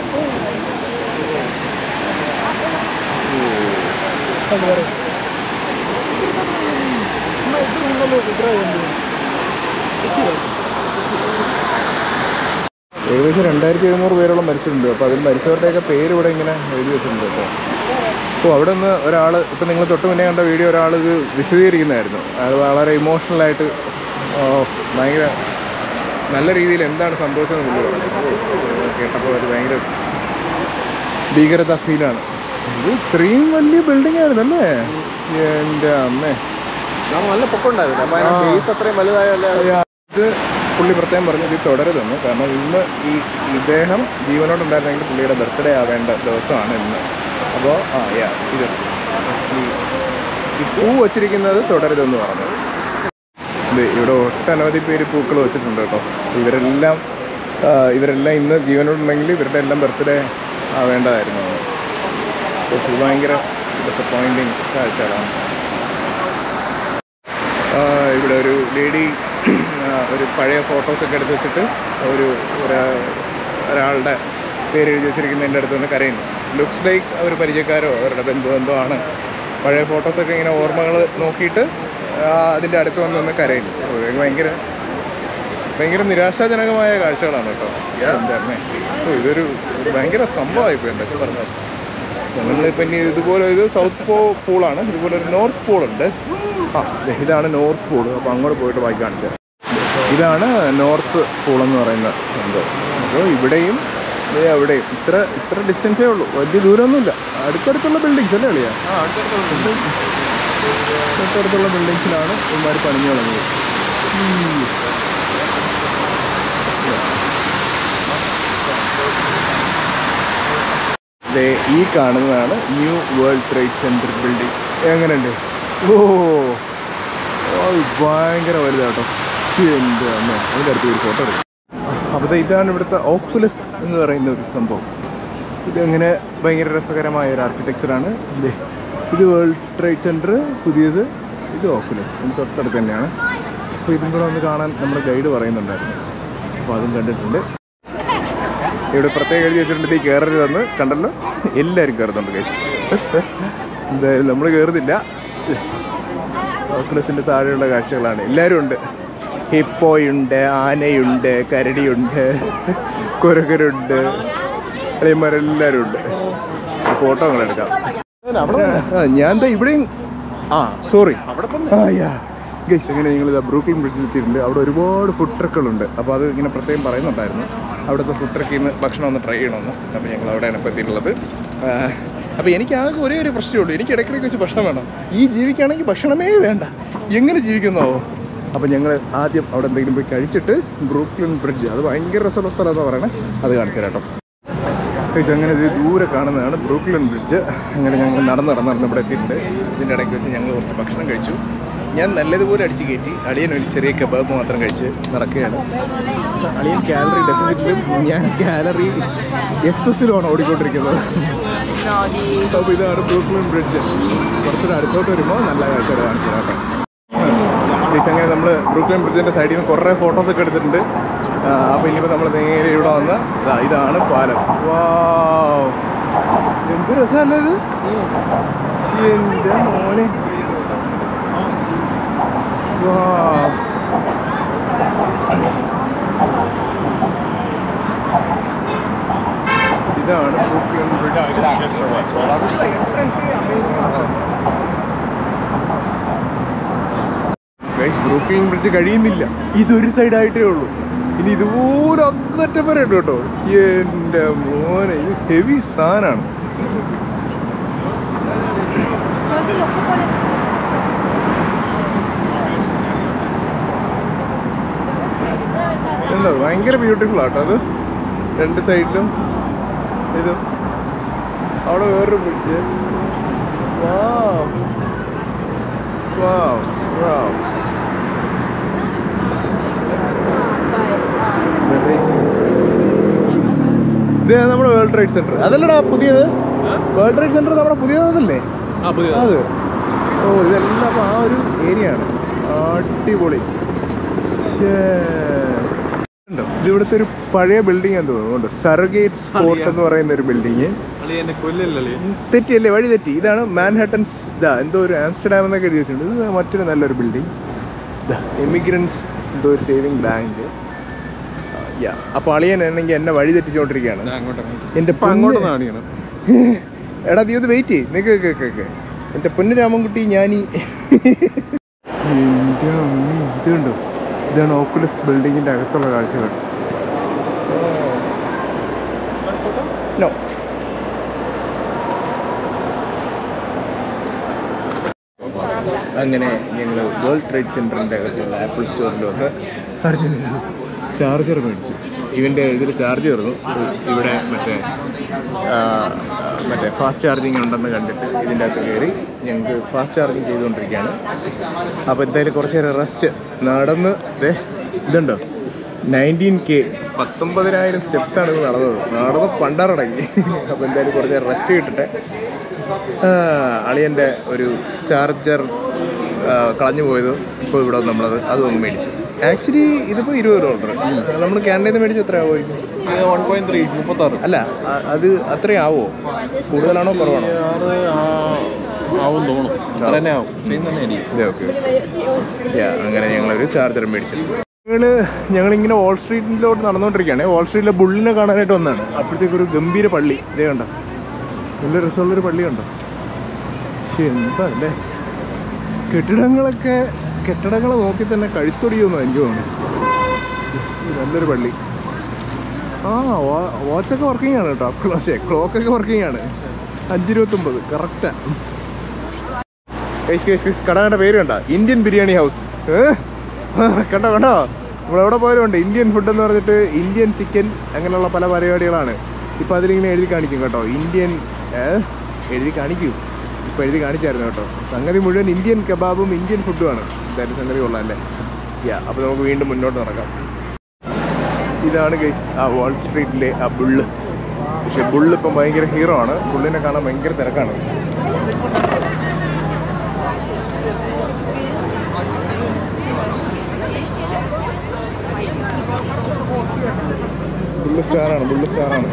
Speaker 1: ഏകദേശം രണ്ടായിരത്തി എഴുന്നൂറ് പേരോളം മരിച്ചിട്ടുണ്ട് അപ്പോൾ അതിൽ മരിച്ചവരുടെയൊക്കെ പേര് ഇവിടെ ഇങ്ങനെ എഴുതി വെച്ചിട്ടുണ്ട് കേട്ടോ അപ്പോൾ അവിടെ നിന്ന് ഒരാൾ ഇപ്പം നിങ്ങൾ തൊട്ട് മുന്നേ കണ്ട വീഡിയോ ഒരാൾ ഇത് വിശദീകരിക്കുന്നതായിരുന്നു അയാൾ വളരെ ഇമോഷണലായിട്ട് ഭയങ്കര നല്ല രീതിയിൽ എന്താണ് സംഭവിച്ചതെന്ന് പുള്ളി പറഞ്ഞു ഓ, കേട്ടപ്പോൾ അത് ഭയങ്കര ഭീകരത ഫീലാണ് ഇത് ഇത്രയും വലിയ ബിൽഡിംഗ് ആയിരുന്നു അല്ലേ എൻ്റെ അമ്മേ
Speaker 2: നല്ല പൊക്കമുണ്ടായിരുന്നു അപ്പൊ
Speaker 1: ആ.
Speaker 2: ഫേസ് അത്രയും വലുതായല്ലേ
Speaker 1: ഇത് പുള്ളി പ്രത്യേകം പറഞ്ഞു ഇത് തുടരുതെന്ന് കാരണം ഇന്ന് ഈ ഇദ്ദേഹം ജീവനോടുണ്ടായിരുന്നെങ്കിൽ പുള്ളിയുടെ ബർത്ത്ഡേ ആവേണ്ട ദിവസമാണ് ഇന്ന് അപ്പോൾ ആ യാ ഇത് ഈ ഈ പൂ വച്ചിരിക്കുന്നത് തുടരുതെന്ന് പറഞ്ഞു ഇത് ഇവിടെ ഒട്ടനവധി പേര് പൂക്കൾ വെച്ചിട്ടുണ്ട് കേട്ടോ ഇവരെല്ലാം ആ, ഇവരെല്ലാം ഇന്ന് ജീവനോടുണ്ടെങ്കിൽ ഇവരുടെ എല്ലാം ബർത്ത്ഡേ ആവേണ്ടതായിരുന്നു അപ്പോൾ ഇത് ഭയങ്കര ഡിസപ്പോയിൻറ്റിങ് കാഴ്ചകളാണ് ആ, ഇവിടെ ഒരു ലേഡി ഒരു പഴയ ഫോട്ടോസൊക്കെ എടുത്ത് വെച്ചിട്ട് ഒരു ഒരാ- ഒരാളുടെ പേര് എഴുതി വെച്ചിരിക്കുന്നതിൻ്റെ അടുത്ത് നിന്ന് കരയുന്നു ലുക്സ് ലൈക്ക് അവർ പരിചയക്കാരോ അവരുടെ ബന്ധു എന്തോ ആണ് പഴയ ഫോട്ടോസൊക്കെ ഇങ്ങനെ ഓർമ്മകൾ നോക്കിയിട്ട് ആ, അതിൻ്റെ അടുത്ത് വന്ന് നിന്ന് കരയുന്നു ഓ, ഇത് ഭയങ്കര ഭയങ്കര നിരാശാജനകമായ കാഴ്ചകളാണ് കേട്ടോ എന്തായിരുന്നേ ഓ ഇതൊരു ഒരു ഭയങ്കര സംഭവമായിപ്പോയി എന്തൊക്കെ പറഞ്ഞത് നമ്മളിപ്പോൾ ഇനി ഇതുപോലെ ഇത് സൗത്ത് പോ പൂളാണ് ഇതുപോലെ ഒരു നോർത്ത് പൂൾ ഉണ്ട് ആ ദേ ഇതാണ് നോർത്ത് പൂൾ അപ്പോൾ അങ്ങോട്ട് പോയിട്ട് ബാക്കി കാണിച്ചത് ഇതാണ് നോർത്ത് പൂൾ എന്ന് പറയുന്ന സംഭവം അപ്പോൾ ഇവിടെയും ദേ അവിടെയും ഇത്ര ഇത്ര ഡിസ്റ്റൻസേ ഉള്ളൂ വലിയ ദൂരമൊന്നുമില്ല അടുത്തടുത്തുള്ള ബിൽഡിങ്സ് അല്ലേ അളിയാ തൊട്ടടുത്തുള്ള ബിൽഡിങ്സിലാണ് ഇവന്മാർ പണിഞ്ഞു തുടങ്ങിയത് ഉം. ദേ ഈ കാണുന്നതാണ് new World Trade Center building എങ്ങനെയുണ്ട് ഓ ഓ, ഇത് ഭയങ്കര വലുതാട്ടോ എൻ്റെ അമ്മ അതിൻ്റെ അടുത്ത് ഒരു ഫോട്ടോ എടുക്കും അപ്പോൾ ദേ ഇതാണ് ഇവിടുത്തെ ഓക്കുലസ് എന്ന് പറയുന്ന ഒരു സംഭവം ഇതങ്ങനെ ഭയങ്കര രസകരമായ ഒരു ആർക്കിടെക്ചറാണ് ദേ ഇത് വേൾഡ് ട്രേഡ് സെൻറ്റർ പുതിയത് ഇത് ഓക്കുലസ് ഇത് തൊട്ടടുത്ത് തന്നെയാണ് അപ്പോൾ ഇതും കൂടെ ഒന്ന് കാണാൻ നമ്മുടെ ഗൈഡ് പറയുന്നുണ്ടായിരുന്നു അപ്പോൾ അതും കണ്ടിട്ടുണ്ട് ഇവിടെ പ്രത്യേകം എഴുതി വെച്ചിട്ടുണ്ട് ഈ കയറരുതെന്ന് കണ്ടല്ലോ എല്ലാവരും കയറുന്നുണ്ട് കൈസ് എന്തായാലും നമ്മൾ കയറുന്നില്ല ഓക്കുലസിൻ്റെ താഴെയുള്ള കാഴ്ചകളാണ് എല്ലാവരും ഉണ്ട് ഹിപ്പോയുണ്ട് ആനയുണ്ട് കരടിയുണ്ട് കുരകരുണ്ട് അളിയന്മാരെല്ലാവരും ഉണ്ട് ഫോട്ടോ നിങ്ങൾ എടുക്കാം ആ, ഞാൻ ദാ ഇവിടെയും ആ സോറി
Speaker 2: അവിടെ തന്നെ
Speaker 1: ആ യാ ഗൈസ് അങ്ങനെ നിങ്ങൾ ഇതാ ബ്രൂക്ലിൻ ബ്രിഡ്ജിൽ എത്തിയിട്ടുണ്ട് അവിടെ ഒരുപാട് ഫുഡ് ട്രക്കുകളുണ്ട് അപ്പോൾ അത് ഇങ്ങനെ പ്രത്യേകം പറയുന്നുണ്ടായിരുന്നു അവിടുത്തെ ഫുഡ് ട്രക്കിൽ നിന്ന് ഭക്ഷണം ഒന്ന് ട്രൈ ചെയ്യണമെന്ന് അപ്പോൾ ഞങ്ങൾ അവിടെയാണ് ഇപ്പോൾ എത്തിയിട്ടുള്ളത് അപ്പോൾ എനിക്ക് ആകെ ഒരേ ഒരു പ്രശ്നമേ ഉള്ളൂ എനിക്ക് ഇടയ്ക്കിടയ്ക്ക് വെച്ച് ഭക്ഷണം വേണം ഈ ജീവിക്കുകയാണെങ്കിൽ ഭക്ഷണമേ വേണ്ട എങ്ങനെ ജീവിക്കുന്നോ അപ്പോൾ ഞങ്ങൾ ആദ്യം അവിടെ എന്തെങ്കിലും പോയി കഴിച്ചിട്ട് ബ്രൂക്ലിൻ ബ്രിഡ്ജ് അത് ഭയങ്കര രസമുള്ള സ്ഥലം എന്ന് പറയണേ അത് കാണിച്ചു തരാം കേട്ടോ ഗൈസ്, അങ്ങനെ ഇത് ദൂരെ കാണുന്നതാണ് ബ്രൂക്ലിൻ ബ്രിഡ്ജ് അങ്ങനെ ഞങ്ങൾ നടന്ന് നടന്ന് നടന്ന് ഇവിടെ എത്തിയിട്ടുണ്ട് ഇതിൻ്റെ ഇടയ്ക്ക് വെച്ച് ഞങ്ങൾ കുറച്ച് ഭക്ഷണം കഴിച്ചു ഞാൻ നല്ലതുപോലെ അടിച്ച് കയറ്റി അളിയൻ ഒരു ചെറിയ കബാബ് മാത്രം കഴിച്ച് നടക്കുകയാണ് അളിയൻ കാലറി ഡെഫിസിറ്റിലും ഞാൻ കാലറി എക്സസിലുമാണ് ഓടിക്കൊണ്ടിരിക്കുന്നത് അപ്പോൾ ഇതാണ് ബ്രൂക്ലിൻ ബ്രിഡ്ജ് കുറച്ചുകൂടെ അടുത്തോട്ട് വരുമ്പോൾ നല്ല കാഴ്ചകൾ കാണിച്ചു കേട്ടോ ഗൈസ്, അങ്ങനെ നമ്മൾ ബ്രൂക്ലിൻ ബ്രിഡ്ജിൻ്റെ സൈഡിൽ നിന്ന് കുറേ ഫോട്ടോസൊക്കെ എടുത്തിട്ടുണ്ട് അപ്പോൾ ഇനിയിപ്പോൾ നമ്മൾ നേരെ ഇവിടെ വന്ന് ദാ ഇതാണ് പാലം വാവ് എന്ത് രസമല്ലേ ഇത് എൻ്റെ മോനെ വാവ് ഇതാണ് ബ്രൂക്ലിൻ ബ്രിഡ്ജ് ബ്രൂക്ലിൻ ബ്രിഡ്ജ് കഴിയുന്നില്ല ഇതൊരു സൈഡായിട്ടേ ഉള്ളൂ ഇനി ഇതുപോലെ അന്നറ്റം വരെ ഉണ്ട് കേട്ടോ എൻ്റെ മോനെ ഇത് ഹെവി സാധനമാണ് ഉണ്ടോ ഭയങ്കര ബ്യൂട്ടിഫുൾ ആട്ടോ അത് രണ്ട് സൈഡിലും ഇത് അവിടെ വേറൊരു ബ്രിഡ്ജ് വാവ് വാവ് വാവ് ഇത് നമ്മുടെ വേൾഡ് ട്രേഡ് സെന്റർ അതല്ലടാ പുതിയത് വേൾഡ് ട്രേഡ് സെന്റർ നമ്മുടെ പുതിയതല്ലേ
Speaker 2: ആ പുതിയ
Speaker 1: അത് ഓ ഇതെല്ലാം അപ്പൊ ആ ഒരു ഏരിയ ആണ് അടിപൊളി ശ്ശേ. ഉണ്ടോ? ഇത് ഇവിടുത്തെ ഒരു പഴയ ബിൽഡിംഗ് എന്ന് തോന്നുന്നുണ്ട് സർഗേറ്റ് സ്പോട്ട് എന്ന് പറയുന്ന ഒരു ബിൽഡിങ്
Speaker 2: അളി എന്നെ കൊല്ലല്ലേ
Speaker 1: തെറ്റിയല്ലേ വഴി തെറ്റി ഇതാണ് മാൻഹാട്ടൻസ് ഇതാ എന്തോ ഒരു ആംസ്റ്റർഡാം എന്നൊക്കെ എഴുതി വെച്ചിട്ടുണ്ട് ഇത് മറ്റൊരു നല്ലൊരു ബിൽഡിംഗ് എമിഗ്രൻസ് എന്തോ ഒരു സേവിങ് ബാങ്ക് യാ അപ്പോൾ അളിയൻ ആണെങ്കിൽ എന്നെ വഴി തെറ്റിച്ചുകൊണ്ടിരിക്കുകയാണ്
Speaker 2: അങ്ങോട്ട്
Speaker 1: എൻ്റെ
Speaker 2: ഇപ്പൊ അങ്ങോട്ട് നാണിയാണ്
Speaker 1: എടാ നീ ഒന്ന് വെയിറ്റ് ചെയ്യ് നിക്ക് നിക്ക് നിക്ക് നിക്ക്. എൻ്റെ പൊന്നു രാമൻകുട്ടി ഞാനീ എൻ്റെ അമ്മേ ഇതുണ്ടോ ഇതാണ് ഓക്കുലസ് ബിൽഡിങ്ങിൻ്റെ അകത്തുള്ള കാഴ്ചകൾ നോ അങ്ങനെ ഞങ്ങൾ വേൾഡ് ട്രേഡ് സെൻറ്ററിൻ്റെ അകത്തുള്ള ആപ്പിൾ സ്റ്റോറിലൊക്കെ അർജുന ചാർജർ മേടിച്ചു ഇവൻ്റെ ഇതിൽ ചാർജ് തീർന്നു ഇവിടെ മറ്റേ ആ, മറ്റേ ഫാസ്റ്റ് ചാർജിങ് ഉണ്ടെന്ന് കണ്ടിട്ട് ഇതിൻ്റെ അകത്ത് കയറി ഞങ്ങൾക്ക് ഫാസ്റ്റ് ചാർജിങ് ചെയ്തുകൊണ്ടിരിക്കുകയാണ് അപ്പോൾ എന്തായാലും കുറച്ച് നേരം റെസ്റ്റ് നടന്ന് ദേ ഇതുണ്ടോ നയൻറ്റീൻ കെ പത്തൊമ്പതിനായിരം സ്റ്റെപ്സാണ് ഇത് നടന്നത് നടന്ന് പണ്ടാറടങ്ങി അപ്പോൾ എന്തായാലും കുറച്ച് നേരം റെസ്റ്റ് കിട്ടട്ടെ ആ, അളിയൻ്റെ ഒരു ചാർജർ കളഞ്ഞു പോയത് ഇപ്പോൾ ഇവിടെ നമ്മളത് അത് ഒന്ന് മേടിച്ചു ആക്ച്വലി ഇതിപ്പോൾ ഇരുപത് ഡോളർ നമ്മൾ കാനഡയിൽ നിന്ന് മേടിച്ച് എത്ര ആവുമായിരിക്കും
Speaker 2: വൺ പോയിന്റ് ത്രീ മുപ്പത്താറ്
Speaker 1: അല്ല അ- അത് അത്രയും ആവോ കൂടുതലാണോ കുറവാണോ
Speaker 2: ആറ് ആവും തോന്നും അത്ര തന്നെ ആവും സെയിം തന്നെ ആയിരിക്കും
Speaker 1: ഓക്കെ യാ അങ്ങനെ ഞങ്ങളൊരു ചാർജർ മേടിച്ചു ഞങ്ങള് ഞങ്ങളിങ്ങനെ വാൾ സ്ട്രീറ്റിലോട്ട് നടന്നുകൊണ്ടിരിക്കുകയാണ് വാൾ സ്ട്രീറ്റിലെ ബുള്ളിനെ കാണാനായിട്ട് വന്നതാണ് അപ്പോഴത്തേക്ക് ഒരു ഗംഭീര പള്ളി ഇതേ കണ്ടോ നല്ല രസമുള്ളൊരു പള്ളി കണ്ടോ പക്ഷെ എന്താ അല്ലേ കെട്ടിടങ്ങളൊക്കെ കെട്ടിടങ്ങളെ നോക്കി തന്നെ കഴുത്തൊടിയൊന്നും എനിക്ക് തോന്നുന്നു ശ്ശെ, ഇത് നല്ലൊരു പള്ളി ആ വാ- വാച്ചൊക്കെ വർക്കിംഗ് ആണ് കേട്ടോ ക്ലോഷേ ക്ലോക്കൊക്കെ വർക്കിംഗ് ആണ് അഞ്ചിരുപത്തൊമ്പത് കറക്റ്റാ കൈസ് കൈസ് കൈസ് കടയുടെ പേര് കണ്ട ഇന്ത്യൻ ബിരിയാണി ഹൗസ് ഏ? കണ്ടോ കണ്ടോ നമ്മളെവിടെ പോയാലും ഉണ്ട് ഇന്ത്യൻ ഫുഡ് എന്ന് പറഞ്ഞിട്ട് ഇന്ത്യൻ ചിക്കൻ അങ്ങനെയുള്ള പല പരിപാടികളാണ് ഇപ്പം അതിലിങ്ങനെ എഴുതി കാണിക്കും കേട്ടോ ഇന്ത്യൻ ഏ? എഴുതി കാണിക്കും ഇപ്പം എഴുതി കാണിച്ചായിരുന്നു കേട്ടോ സംഗതി മുഴുവൻ ഇന്ത്യൻ കബാബും ഇന്ത്യൻ ഫുഡുമാണ് എന്തായാലും സംഗതി കൊള്ളാം അല്ലേ യാ അപ്പോൾ നമുക്ക് വീണ്ടും മുന്നോട്ട് നടക്കാം ഇതാണ് ഗൈസ് ആ വാൾ സ്ട്രീറ്റിലെ ആ ബുള്ള് പക്ഷെ ബുള്ള് ഇപ്പം ഭയങ്കര ഹീറോ ആണ് ബുള്ളിനെ കാണാൻ ഭയങ്കര തിരക്കാണ് ബുള്ള് സ്റ്റാറാണ് ബുള്ള് സ്റ്റാറാണ്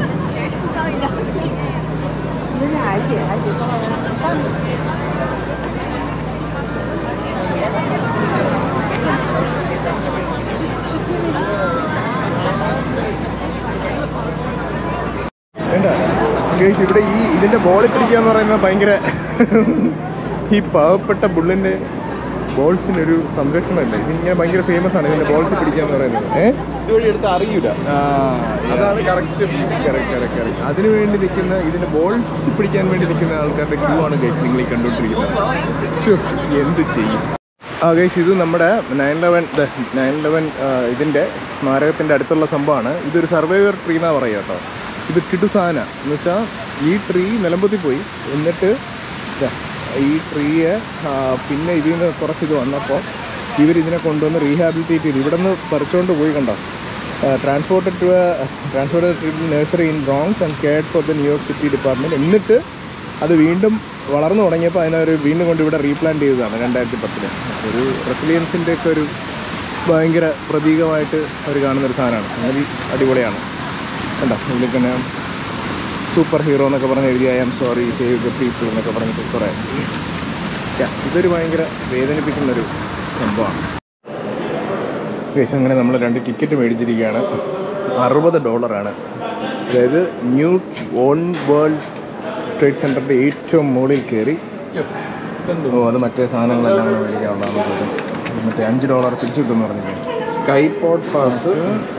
Speaker 1: വേണ്ട ഗൈസ് ഇവിടെ ഈ ഇതിന്റെ ബോളിൽ പിടിക്കുക എന്ന് പറയുന്നത് ഭയങ്കര ഈ പാവപ്പെട്ട ബുള്ളിന്റെ ബോൾസിന് ഒരു സംരക്ഷണമില്ല ഇതിങ്ങനെ ഭയങ്കര ഫേമസ് ആണ് ഇതിന്റെ ബോൾസ് പിടിക്കുക എന്ന് പറയുന്നത് ഏഹ്
Speaker 2: ഇതുവഴി എടുത്ത് അറിയൂല
Speaker 1: അതാണ് കറക്റ്റ് അതിനു വേണ്ടി നിൽക്കുന്ന ഇതിന്റെ ബോൾസ് പിടിക്കാൻ വേണ്ടി നിൽക്കുന്ന ആൾക്കാരുടെ ക്യൂ ആണ് ഗൈസ് നിങ്ങൾ ഈ കണ്ടുകൊണ്ടിരിക്കുന്നത് ശ്ശോ, എന്ത് ചെയ്യും ആ ഗൈസ് ഇത് നമ്മുടെ നയൻ ലെവൻ നയൻ ലെവൻ ഇതിൻ്റെ സ്മാരകത്തിൻ്റെ അടുത്തുള്ള സംഭവമാണ് ഇതൊരു സർവൈവർ ട്രീ എന്നാണ് പറയുക കേട്ടോ ഇത് കിട്ടു സാധന എന്ന് വെച്ചാൽ ഈ ട്രീ നിലമ്പത്തി പോയി എന്നിട്ട് ദാ ഈ ട്രീയെ പിന്നെ ഇതിൽ നിന്ന് കുറച്ച് ഇത് വന്നപ്പോൾ ഇവരിതിനെ കൊണ്ടുവന്ന് റീഹാബിലിറ്റേറ്റ് ചെയ്ത് ഇവിടെ നിന്ന് പറിച്ചുകൊണ്ട് പോയി കണ്ടോ transported to transported to nursery in Bronx and cared for the New York city department എന്നിട്ട് അത് വീണ്ടും വളർന്നു തുടങ്ങിയപ്പോൾ അതിനവർ വീണ്ടും കൊണ്ട് ഇവിടെ റീപ്ലാന്റ് ചെയ്തതാണ് രണ്ടായിരത്തി പത്തില് ഒരു റെസിലിയൻസിൻ്റെ ഒക്കെ ഒരു ഭയങ്കര പ്രതീകമായിട്ട് അവർ കാണുന്ന ഒരു സാധനമാണ് അങ്ങനെ അടിപൊളിയാണ് കണ്ടോ ഇതിൽ തന്നെ സൂപ്പർ ഹീറോ എന്നൊക്കെ പറഞ്ഞ് എഴുതി I am sorry save the people എന്നൊക്കെ പറഞ്ഞിട്ട് കുറേ Yeah, ഇതൊരു ഭയങ്കര വേദനിപ്പിക്കുന്നൊരു സംഭവമാണ് ഗൈസ് അങ്ങനെ നമ്മൾ രണ്ട് ടിക്കറ്റ് മേടിച്ചിരിക്കുകയാണ് അറുപത് ഡോളറാണ് അതായത് ന്യൂ ഓൺ വേൾഡ് ട്രേഡ് സെൻറ്ററിൻ്റെ ഏറ്റവും മുകളിൽ കയറി ഓ അത് മറ്റേ സാധനങ്ങളെല്ലാം കൂടെ മേടിക്കാനുള്ളതാണ് തോന്നുന്നു മറ്റേ അഞ്ച് ഡോളർ തിരിച്ചു കിട്ടുമെന്ന് പറഞ്ഞില്ലേ
Speaker 2: സ്കൈ പോഡ് പാസ്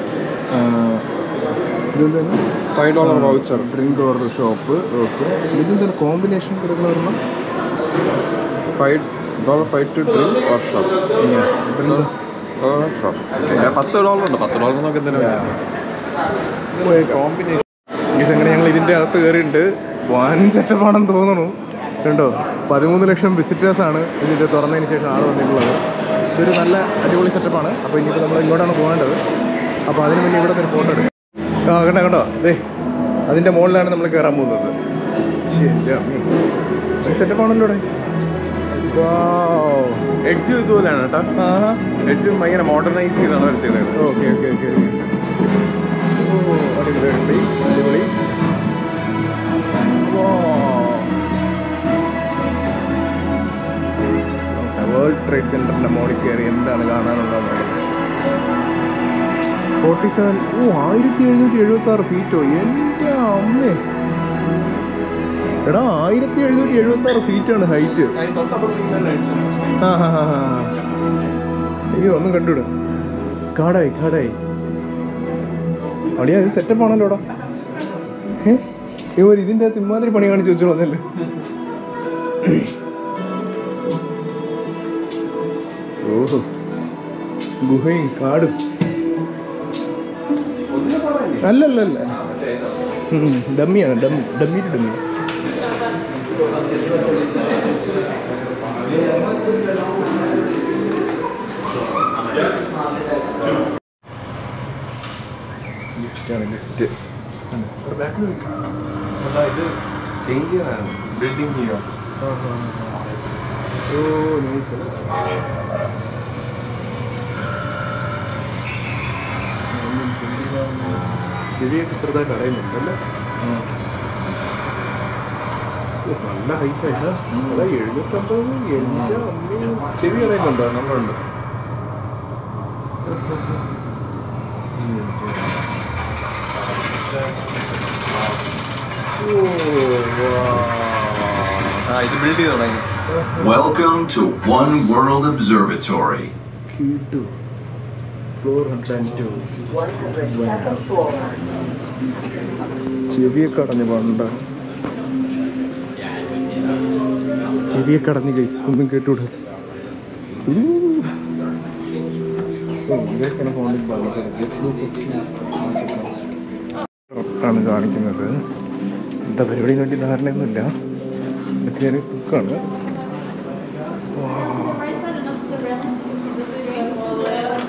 Speaker 1: ഇതെന്താണ്
Speaker 2: five dollar voucher
Speaker 1: drink or shop okay ഇതെന്താണ് കോമ്പിനേഷൻ കിടക്കുന്ന
Speaker 2: five dollar five to drink or shop
Speaker 1: drink
Speaker 2: shop പത്ത് ഡോളർ ഉണ്ട് പത്ത് ഡോളർ നോക്കി എന്തിനാണ്
Speaker 1: കോമ്പിനേഷൻ അങ്ങനെ ഞങ്ങൾ ഇതിൻ്റെ അകത്ത് കയറിയിട്ടുണ്ട് വൻ സെറ്റപ്പാണെന്ന് തോന്നുന്നു കണ്ടോ പതിമൂന്ന് ലക്ഷം വിസിറ്റേഴ്സാണ് ഇതിൻ്റെ തുറന്നതിന് ശേഷം ആൾ വന്നിട്ടുള്ളത് ഇതൊരു നല്ല അടിപൊളി സെറ്റപ്പാണ് അപ്പോൾ ഇനിയിപ്പോൾ നമ്മൾ ഇങ്ങോട്ടാണ് പോകേണ്ടത് അപ്പോൾ അതിന് മുന്നേ ഇവിടെ ഒരു ഫോട്ടോ എടുക്കും ആ കണ്ടോ കണ്ടോ ദേ അതിൻ്റെ മുകളിലാണ് നമ്മൾ കയറാൻ പോകുന്നത് സെറ്റപ്പാണല്ലോ ഇവിടെ
Speaker 2: എഡ്ജ് ഇതുപോലെയാണ് കേട്ടോ
Speaker 1: ആഹാ
Speaker 2: എഡ്ജ് ഭയങ്കര മോഡേണൈസ് ചെയ്താണ് അവർ ചെയ്തത്
Speaker 1: ഓക്കെ ഓക്കെ ഓക്കെ ഓ അടിപൊളി അടിപൊളി അടിപൊളി വേൾഡ് ട്രേഡ് സെന്ററിന്റെ മോളിൽ കയറി എന്താണ് കാണാനുള്ളത് ഫോർട്ടി സെവൻ ഓ ആയിരത്തി എഴുന്നൂറ്റി എഴുപത്തി ആറ് ഫീറ്റോ എൻ്റെ അമ്മേ എടാ ആയിരത്തി എഴുന്നൂറ്റി എഴുപത്തി ആറ് ഫീറ്റാണ് ഹൈറ്റ് ആ ഹാ ഹാ ഹാ അയ്യോ ഒന്നും കണ്ടുവിടും കാടായി കാടായി അളിയാ ഇത് സെറ്റപ്പ് ആണല്ലോ ഇവിടെ ഏ ഇവർ ഇതിൻ്റെ അകത്ത് ഇമാതിരി പണി കാണിച്ച് വെച്ചോളൂ അതല്ലേ ഓഹോ ഗുഹയും കാടും അല്ലല്ലല്ല ഉം, ഡമ്മിയാണ് ഡമ്മി ഡമ്മിയുടെ ഡമ്മി ലിഫ്റ്റാണ് ലിഫ്റ്റ്
Speaker 2: ഇത് ചേഞ്ച് ചെയ്യാനാണ് ബിൽഡിംഗ് ചെയ്യുക
Speaker 1: ഓ നൈസ് ചെവിയൊക്കെ ചെറുതായിട്ട് അടയുന്നുണ്ട് അല്ലേ ഓ, നല്ല ഹൈറ്റ് ആയിട്ടാ അതാ എഴുന്നൂറ്റമ്പത് എൻ്റെ അമ്മേ ചെവി അടയുന്നുണ്ടോ
Speaker 2: നമ്മളുണ്ട് ആ ഇത് ബിൽഡ് ചെയ്ത് തുടങ്ങി
Speaker 4: Welcome to One World Observatory.
Speaker 1: Q2 floor hundred two ചെവിയൊക്കെ അടഞ്ഞു പണ്ട് ചെവിയൊക്കെ അടഞ്ഞു കൈസ് ഒന്നും കേട്ടൂടെ ഊ. ഓ, ഇതൊക്കെയാണ് ഫോണിൽ പറഞ്ഞത്. ആണ് കാണിക്കുന്നത് എന്താ പരിപാടി വേണ്ടി ധാരണയൊന്നുമില്ല ഇതൊക്കെ ഒരു കുക്കാണ്
Speaker 5: Right side and up to the railings. This is the all the way up.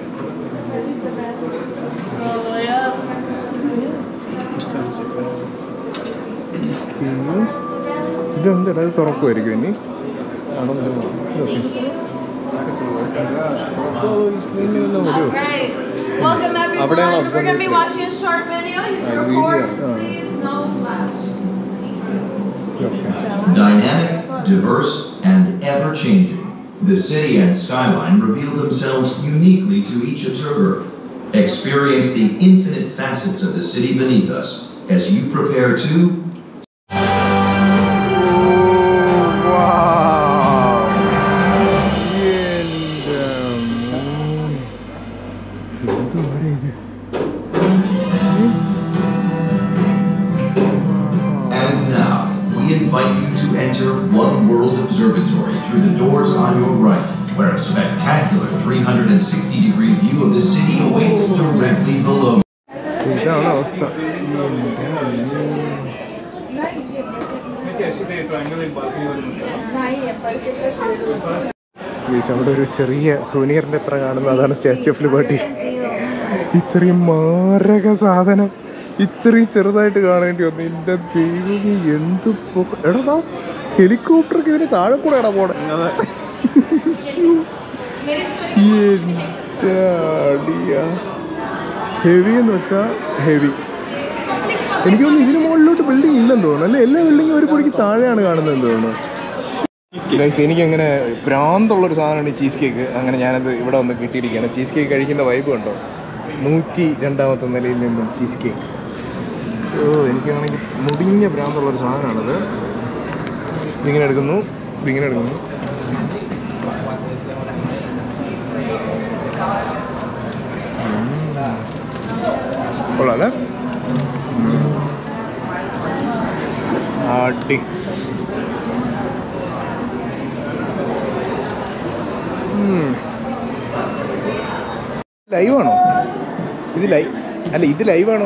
Speaker 5: All the way up.
Speaker 1: ഇതെന്താ ഇത് തുറക്കുമായിരിക്കും ഇനി ആണോ ഇത്
Speaker 5: Thank you.
Speaker 1: സ്ക്രീനിലെല്ലാം
Speaker 5: All
Speaker 1: വരുമോ
Speaker 5: right. Welcome
Speaker 2: അവിടെയാണോ
Speaker 5: everyone. We're gonna be
Speaker 2: observatory?
Speaker 5: watching a short video. You
Speaker 2: Ah,
Speaker 5: can
Speaker 2: video.
Speaker 5: record,
Speaker 1: Ah.
Speaker 5: please. No flash.
Speaker 4: Dynamic, diverse, and ever changing, the city and skyline reveal themselves uniquely to each observer. Experience the infinite facets of the city beneath us as you prepare to And now, we invite you to enter One World Observatory through the doors on your right, where a spectacular 360 degree view of the city awaits directly below.
Speaker 1: ഇതാണ് അവസ്ഥ guys അവിടെ ഒരു ചെറിയ സൂനിയറിന്റെ അത്ര കാണുന്ന അതാണ് statue of liberty ഇത്രയും മാരക സാധനം ഇത്രയും ചെറുതായിട്ട് കാണേണ്ടി വന്നു എന്റെ ദൈവമേ എന്ത് പൊക്ക- എടാ ദാ ഹെലികോപ്റ്ററൊക്കെ ഇതിന് താഴെ കൂടെ എടാ പോണെ ഹെവി എന്ന് വെച്ചാ ഹെവി എനിക്ക് തോന്നുന്നു ഇതിന് മുകളിലോട്ട് ബിൽഡിംഗ് ഇല്ലെന്ന് തോന്നുന്നു അല്ലെ എല്ലാ ബിൽഡിങ്ങും ഒരു പൊടിക്ക് താഴെയാണ് കാണുന്നതെന്ന് തോന്നുന്നു ഗൈസ് എനിക്ക് അങ്ങനെ ഭ്രാന്തുള്ളൊരു സാധനമാണ് ഈ ചീസ് കേക്ക് അങ്ങനെ ഞാനത് ഇവിടെ വന്ന് കിട്ടിയിരിക്കുകയാണ് ചീസ് കേക്ക് കഴിക്കുന്ന വൈബ് കണ്ടോ നൂറ്റി രണ്ടാമത്തെ നിലയിൽ നിന്നും ചീസ് കേക്ക് ഓ എനിക്കാണെങ്കിൽ മുടിഞ്ഞ ഭ്രാന്തുള്ളൊരു സാധനമാണത് ഇതിങ്ങനെ എടുക്കുന്നു ഇതിങ്ങനെ എടുക്കുന്നു കൊള്ളാം അല്ലേ അടി ലൈവാണോ ഇത് ലൈവ് അല്ല ഇത് ലൈവാണോ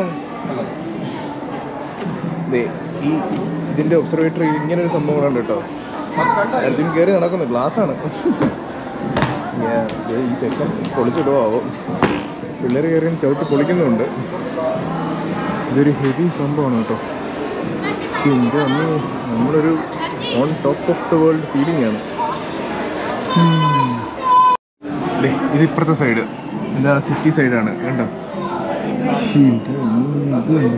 Speaker 1: ദേ, ഈ ഇതിന്റെ ഒബ്സർവേറ്ററി ഇങ്ങനെ ഒരു സംഭവം കേട്ടോ ഇതിന് കയറി നടക്കുന്നു ഗ്ലാസ് ആണ് Yeah, ദേ ഈ ചെക്കൻ പൊളിച്ചിടുവോ പിള്ളേർ കയറി ചവിട്ടി പൊളിക്കുന്നുണ്ട് ഇതൊരു ഹെവി സംഭവമാണ് കേട്ടോ എൻ്റെ അന്ന് നമ്മളൊരു on top of the world feeling ആണ് ഉം. ദേ, ഇത് ഇപ്പുറത്തെ സൈഡ് ഇതാ സിറ്റി സൈഡാണ് കണ്ടോ എൻ്റെ അമ്മേ, ഇത് കണ്ടോ?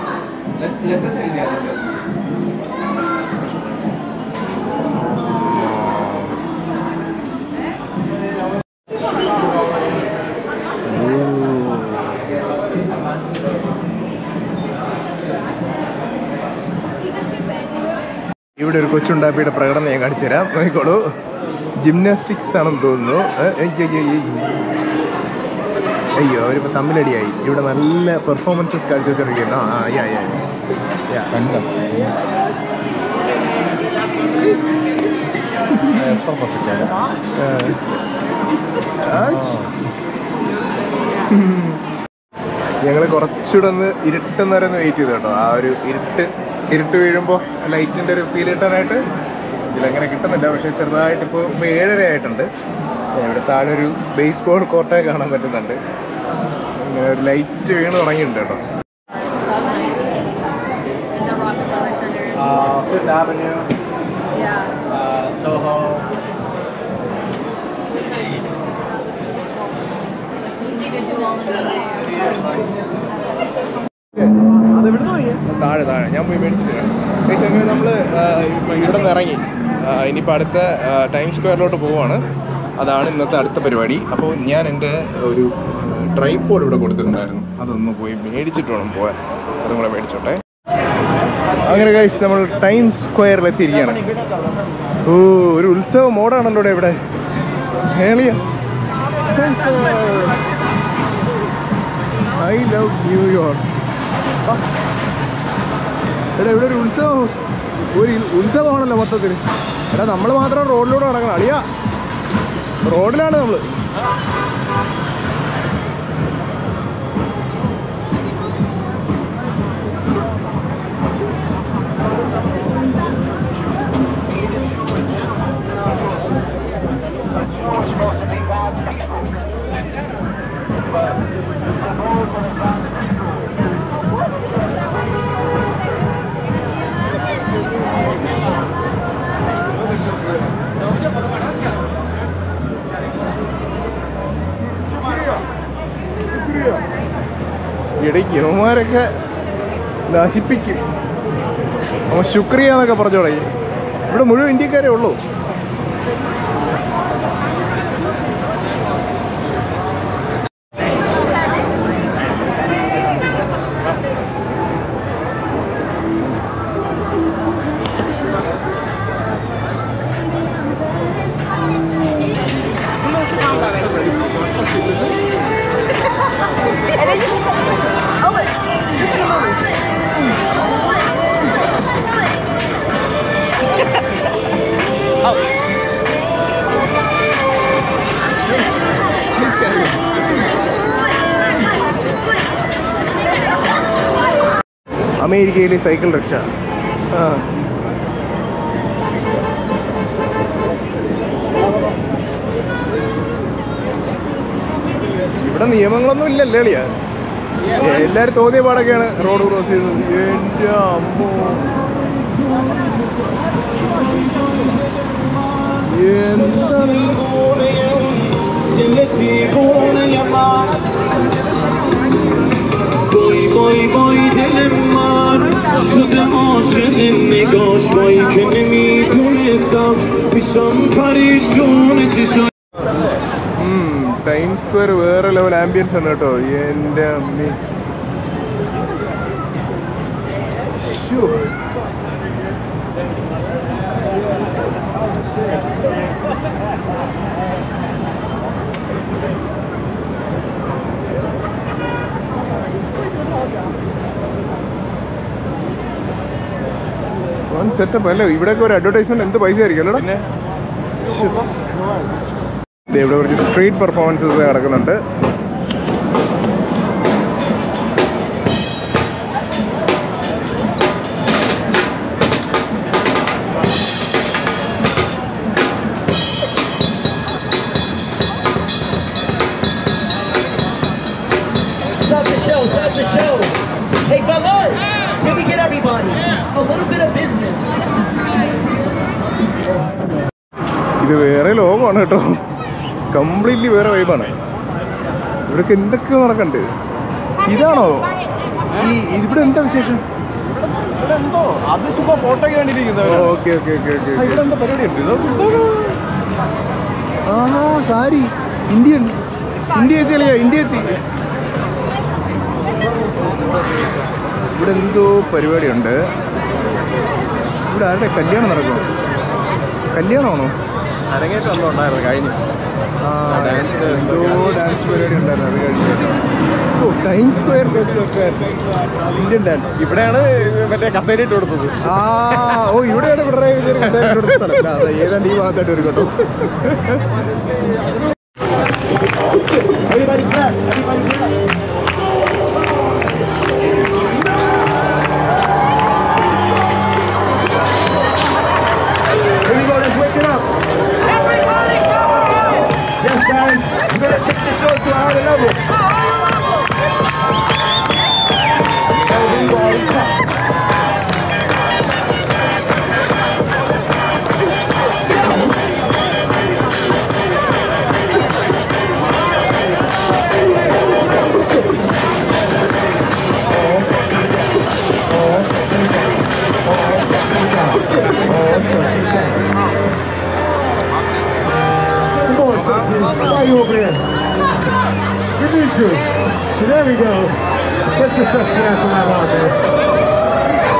Speaker 1: ഇവിടെ ഒരു കൊച്ചുണ്ടാപ്പിയുടെ പ്രകടനം ഞാൻ കാണിച്ചു തരാം നോക്കിക്കോളൂ ജിംനാസ്റ്റിക്സ് ആണെന്ന് തോന്നുന്നു ഏ, ഏയ്, ഏയ്, ഏയ്, ഏയ്. അയ്യോ അവരിപ്പോൾ തമ്മിലടിയായി ഇവിടെ നല്ല പെർഫോമൻസസ് കാഴ്ചവെച്ചിരിക്കുന്നു ആ ആ, യാ യാ യാ കണ്ടോ ഞങ്ങൾ കുറച്ചുകൂടെ ഒന്ന് ഇരുട്ടെന്ന് വരെ ഒന്ന് വെയിറ്റ് ചെയ്തു കേട്ടോ ആ ഒരു ഇരുട്ട് ഇരുട്ട് വീഴുമ്പോൾ ലൈറ്റിൻ്റെ ഒരു ഫീൽ കിട്ടാനായിട്ട് ഇതിലങ്ങനെ കിട്ടുന്നില്ല പക്ഷേ ചെറുതായിട്ട് ഇപ്പോൾ ഇപ്പോൾ ഏഴര ആയിട്ടുണ്ട് ഇവിടെ താഴെ ഒരു ബേസ് ബോൾ കോർട്ടേ കാണാൻ പറ്റുന്നുണ്ട് ഇങ്ങനെ ഒരു ലൈറ്റ് വീണ് തുടങ്ങിയിട്ടുണ്ട് കേട്ടോ
Speaker 5: In the Rockefeller Center.
Speaker 6: Uh, Fifth Avenue,
Speaker 5: Yeah.
Speaker 6: uh, Soho.
Speaker 5: Easy to do all in one day.
Speaker 1: താഴെ താഴെ ഞാൻ പോയി മേടിച്ചിട്ട് പൈസ അങ്ങനെ നമ്മൾ ഇവിടെ നിന്ന് ഇറങ്ങി ആ, ഇനിയിപ്പോൾ അടുത്ത ടൈം സ്ക്വയറിലോട്ട് പോവാണ് അതാണ് ഇന്നത്തെ അടുത്ത പരിപാടി അപ്പോൾ ഞാൻ എൻ്റെ ഒരു ട്രൈപ്പോഡ് ഇവിടെ കൊടുത്തിട്ടുണ്ടായിരുന്നു അതൊന്ന് പോയി മേടിച്ചിട്ട് വേണം പോകാൻ അതും കൂടെ മേടിച്ചോട്ടെ അങ്ങനെ കഴിച്ച് നമ്മൾ ടൈം സ്ക്വയറിൽ എത്തിയിരിക്കുകയാണ് ഓ ഒരു ഉത്സവ മോഡാണല്ലോ ഇവിടെ ഇവിടെ ഹേളിയ Time Square I love New York എടാ ഇവിടെ ഒരു ഉത്സവം ഒരു ഇൽ- ഉത്സവമാണല്ലോ മൊത്തത്തിൽ എടാ നമ്മൾ മാത്രം റോഡിലൂടെ നടക്കണം അളിയാ റോഡിലാണ് നമ്മൾ ഇടയ്ക്ക് യവന്മാരൊക്കെ നശിപ്പിക്കും അവൻ ശുക്രിയ എന്നൊക്കെ പറഞ്ഞു തുടങ്ങി ഇവിടെ മുഴുവൻ ഇന്ത്യക്കാരേ ഉള്ളൂ അമേരിക്കയിലെ സൈക്കിൾ റിക്ഷ ആ ഇവിടെ നിയമങ്ങളൊന്നും ഇല്ലല്ലേ അളിയാ എല്ലാരും തോന്നിയ പാടൊക്കെയാണ് റോഡ് ക്രോസ് ചെയ്യുന്നത് എന്റെ അമ്മോ എന്താണ്
Speaker 7: Boy boy boy dilim var شده عاشق نگاش وای که نمیدونستم پیشم پریشون چشای
Speaker 1: time square വേറെ ലെവൽ ആംബിയൻസ് ആണ് കേട്ടോ എൻ്റെ അമ്മി ശ്ശോ. വൺ സെറ്റപ്പ് അല്ലേ ഇവിടെയൊക്കെ ഒരു അഡ്വർടൈസ്മെന്റ് എന്ത് പൈസ ആയിരിക്കും അല്ലടാ ദേ ഇവിടെ കുറച്ച് സ്ട്രീറ്റ് പെർഫോമൻസസ് നടക്കുന്നുണ്ട്
Speaker 8: Stop the show, stop the show. Hey, fellas, did we get everybody? A little bit of business.
Speaker 1: ഇത് വേറെ ലോകമാണ് കേട്ടോ കംപ്ലീറ്റ്ലി വേറെ വൈബാണ് ഇവിടൊക്കെ എന്തൊക്കെയോ നടക്കണ്ട് ഇതാണോ ഈ ഇവിടെ എന്താ വിശേഷം
Speaker 2: ഇവിടെ എന്തോ അത് ചുമ്മാ ഫോട്ടോയ്ക്ക് വേണ്ടിയിരിക്കുന്നത്
Speaker 1: ഓക്കെ ഓക്കെ ഓക്കെ ഓക്കെ
Speaker 2: ഇവിടെ എന്താ പരിപാടി ഉണ്ട് ഇത്
Speaker 1: ആ സാരി ഇന്ത്യൻ ഇന്ത്യ എത്തി അളിയാ ഇന്ത്യ എത്തി ഇവിടെ എന്തോ പരിപാടിയുണ്ട് ഇവിടെ ആരുടെ കല്യാണം നടക്കുമോ കല്യാണമാണോ
Speaker 2: അരങ്ങേറ്റം എന്തോ ഉണ്ടായിരുന്നു കഴിഞ്ഞു
Speaker 1: ആ എന്തോ ഡാൻസ് പരിപാടി ഉണ്ടായിരുന്നു അത് കഴിഞ്ഞു ഓ ടൈം സ്ക്വയർ ഇന്ത്യൻ ഡാൻസ്
Speaker 2: ഇവിടെയാണ് മറ്റേ കസേര ഇട്ട് കൊടുത്തത്
Speaker 1: ആ ഓ ഇവിടെയാണ് പിണറായി വിജയൻ കസേര ഇട്ട് കൊടുത്ത സ്ഥലം. ദാ, ദാ, ഏതാണ്ട് ഈ ഭാഗത്തായിട്ട് വരും കേട്ടോ
Speaker 8: Everybody clap, everybody clap. Here we go, let's wake it up. Yes, guys, we're gonna take the show to a higher level. Come on, why are you over there? Give me juice. So there we go. Get your sexy ass on that lawn, man.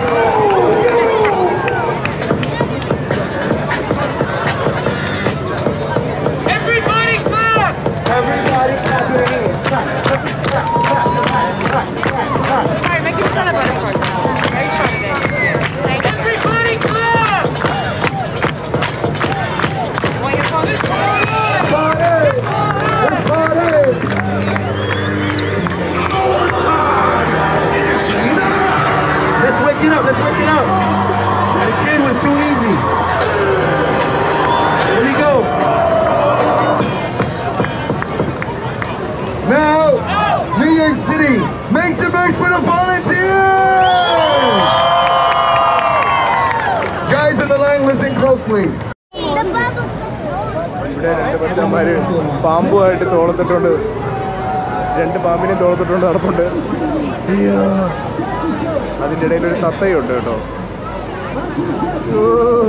Speaker 8: Everybody clap! Everybody clap your hands. Clap, clap, clap, clap, clap, clap, clap.
Speaker 5: Sorry, make it celebrate. Very proud of it.
Speaker 8: Everybody clap!
Speaker 5: Want your phone?
Speaker 8: Party! Let's party! Let's wake it up, let's wake it up. The kid was too easy. Here we go.
Speaker 9: Now, New York City, make some noise for the volunteers! Guys in the line, listen closely.
Speaker 1: ഇവിടെ രണ്ട് പച്ചന്മാര് പാമ്പുമായിട്ട് തോളത്തിട്ടുണ്ട് രണ്ട് പാമ്പിനെയും തോളത്തിട്ടുണ്ട് നടപ്പുണ്ട് അയ്യോ. അതിൻ്റെ ഇടയിൽ ഒരു തത്തയുണ്ട് കേട്ടോ ഓ.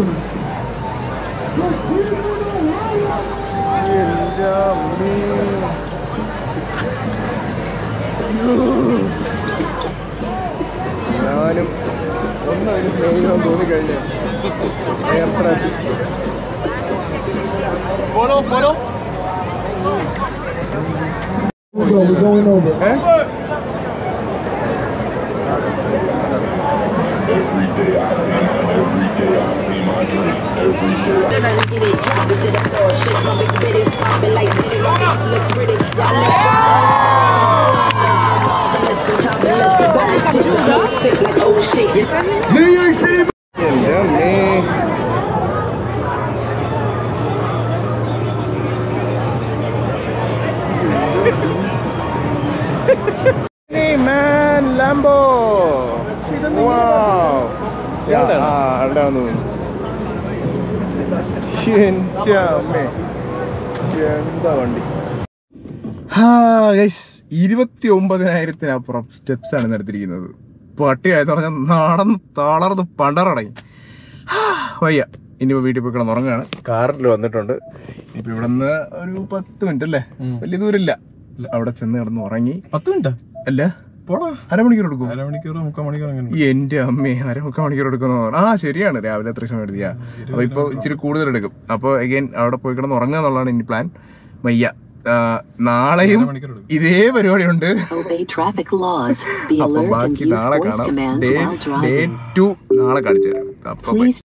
Speaker 1: എൻ്റെ അമ്മേ. അയ്യോ. ഞാനും ഒന്നതിന് സ്നേഹിക്കാൻ തോന്നിക്കഴിഞ്ഞു ഏർപ്പെടാൻ
Speaker 2: follow follow
Speaker 10: Every day I see my, every day I see my dream. Every day I
Speaker 11: Trying to get it, drop it to the floor. Shake my big bitties, popping like pretty, rockets look pretty. Y'all let go. Let's go top and let's go. sick like oh shit.
Speaker 9: New York City.
Speaker 1: എൻ്റെ അമ്മേ Hey man, Lambo! Wow! Yeah, ആ, ഉണ്ടാവുന്നു. എൻ്റെ അമ്മേ. എന്താ വണ്ടി ഇരുപത്തി ഒമ്പതിനായിരത്തിനപ്പുറം steps ആണ് നടത്തിയിരിക്കുന്നത് പട്ടിയായെന്ന് പറഞ്ഞാൽ നടന്ന് തളർന്ന് പണ്ടറടങ്ങി ഹാ, വയ്യ ഇനിയിപ്പോൾ വീട്ടിൽ പോയി കിടന്ന് ഉറങ്ങുകയാണ് കാറിൽ വന്നിട്ടുണ്ട് ഇനിയിപ്പോൾ ഇവിടെ നിന്ന് ഒരു പത്ത് മിനിറ്റ് അല്ലേ വലിയ ദൂരമില്ല അവിടെ ചെന്ന് കിടന്ന് ഉറങ്ങി
Speaker 2: പത്ത് മിനിറ്റാ
Speaker 1: അല്ല
Speaker 2: പോടാ
Speaker 1: അരമണിക്കൂർ എടുക്കും
Speaker 2: അരമണിക്കൂറോ മുക്കാൽ മണിക്കൂറോ അങ്ങനെ
Speaker 1: എന്റെ അമ്മേ അരമുക്കാൽ മണിക്കൂർ എടുക്കുന്നു ആ ശരിയാണ് രാവിലെ അത്ര സമയം എടുത്തിയാ അപ്പൊ ഇപ്പൊ ഇച്ചിരി കൂടുതൽ എടുക്കും അപ്പൊ അഗൈൻ അവിടെ പോയി കിടന്ന് ഉറങ്ങുക എന്നുള്ളതാണ് ഇനി പ്ലാൻ വയ്യ ആ, നാളെയും ഇതേ പരിപാടിയുണ്ട്
Speaker 12: Obey traffic laws. Be
Speaker 1: അപ്പൊ
Speaker 12: alert and
Speaker 1: ബാക്കി
Speaker 12: use
Speaker 1: നാളെ
Speaker 12: voice
Speaker 1: കാണാം
Speaker 12: commands
Speaker 1: day
Speaker 12: while
Speaker 1: day
Speaker 12: driving.
Speaker 1: ടു നാളെ കാണിച്ചു തരാം അപ്പൊ bye.
Speaker 12: Please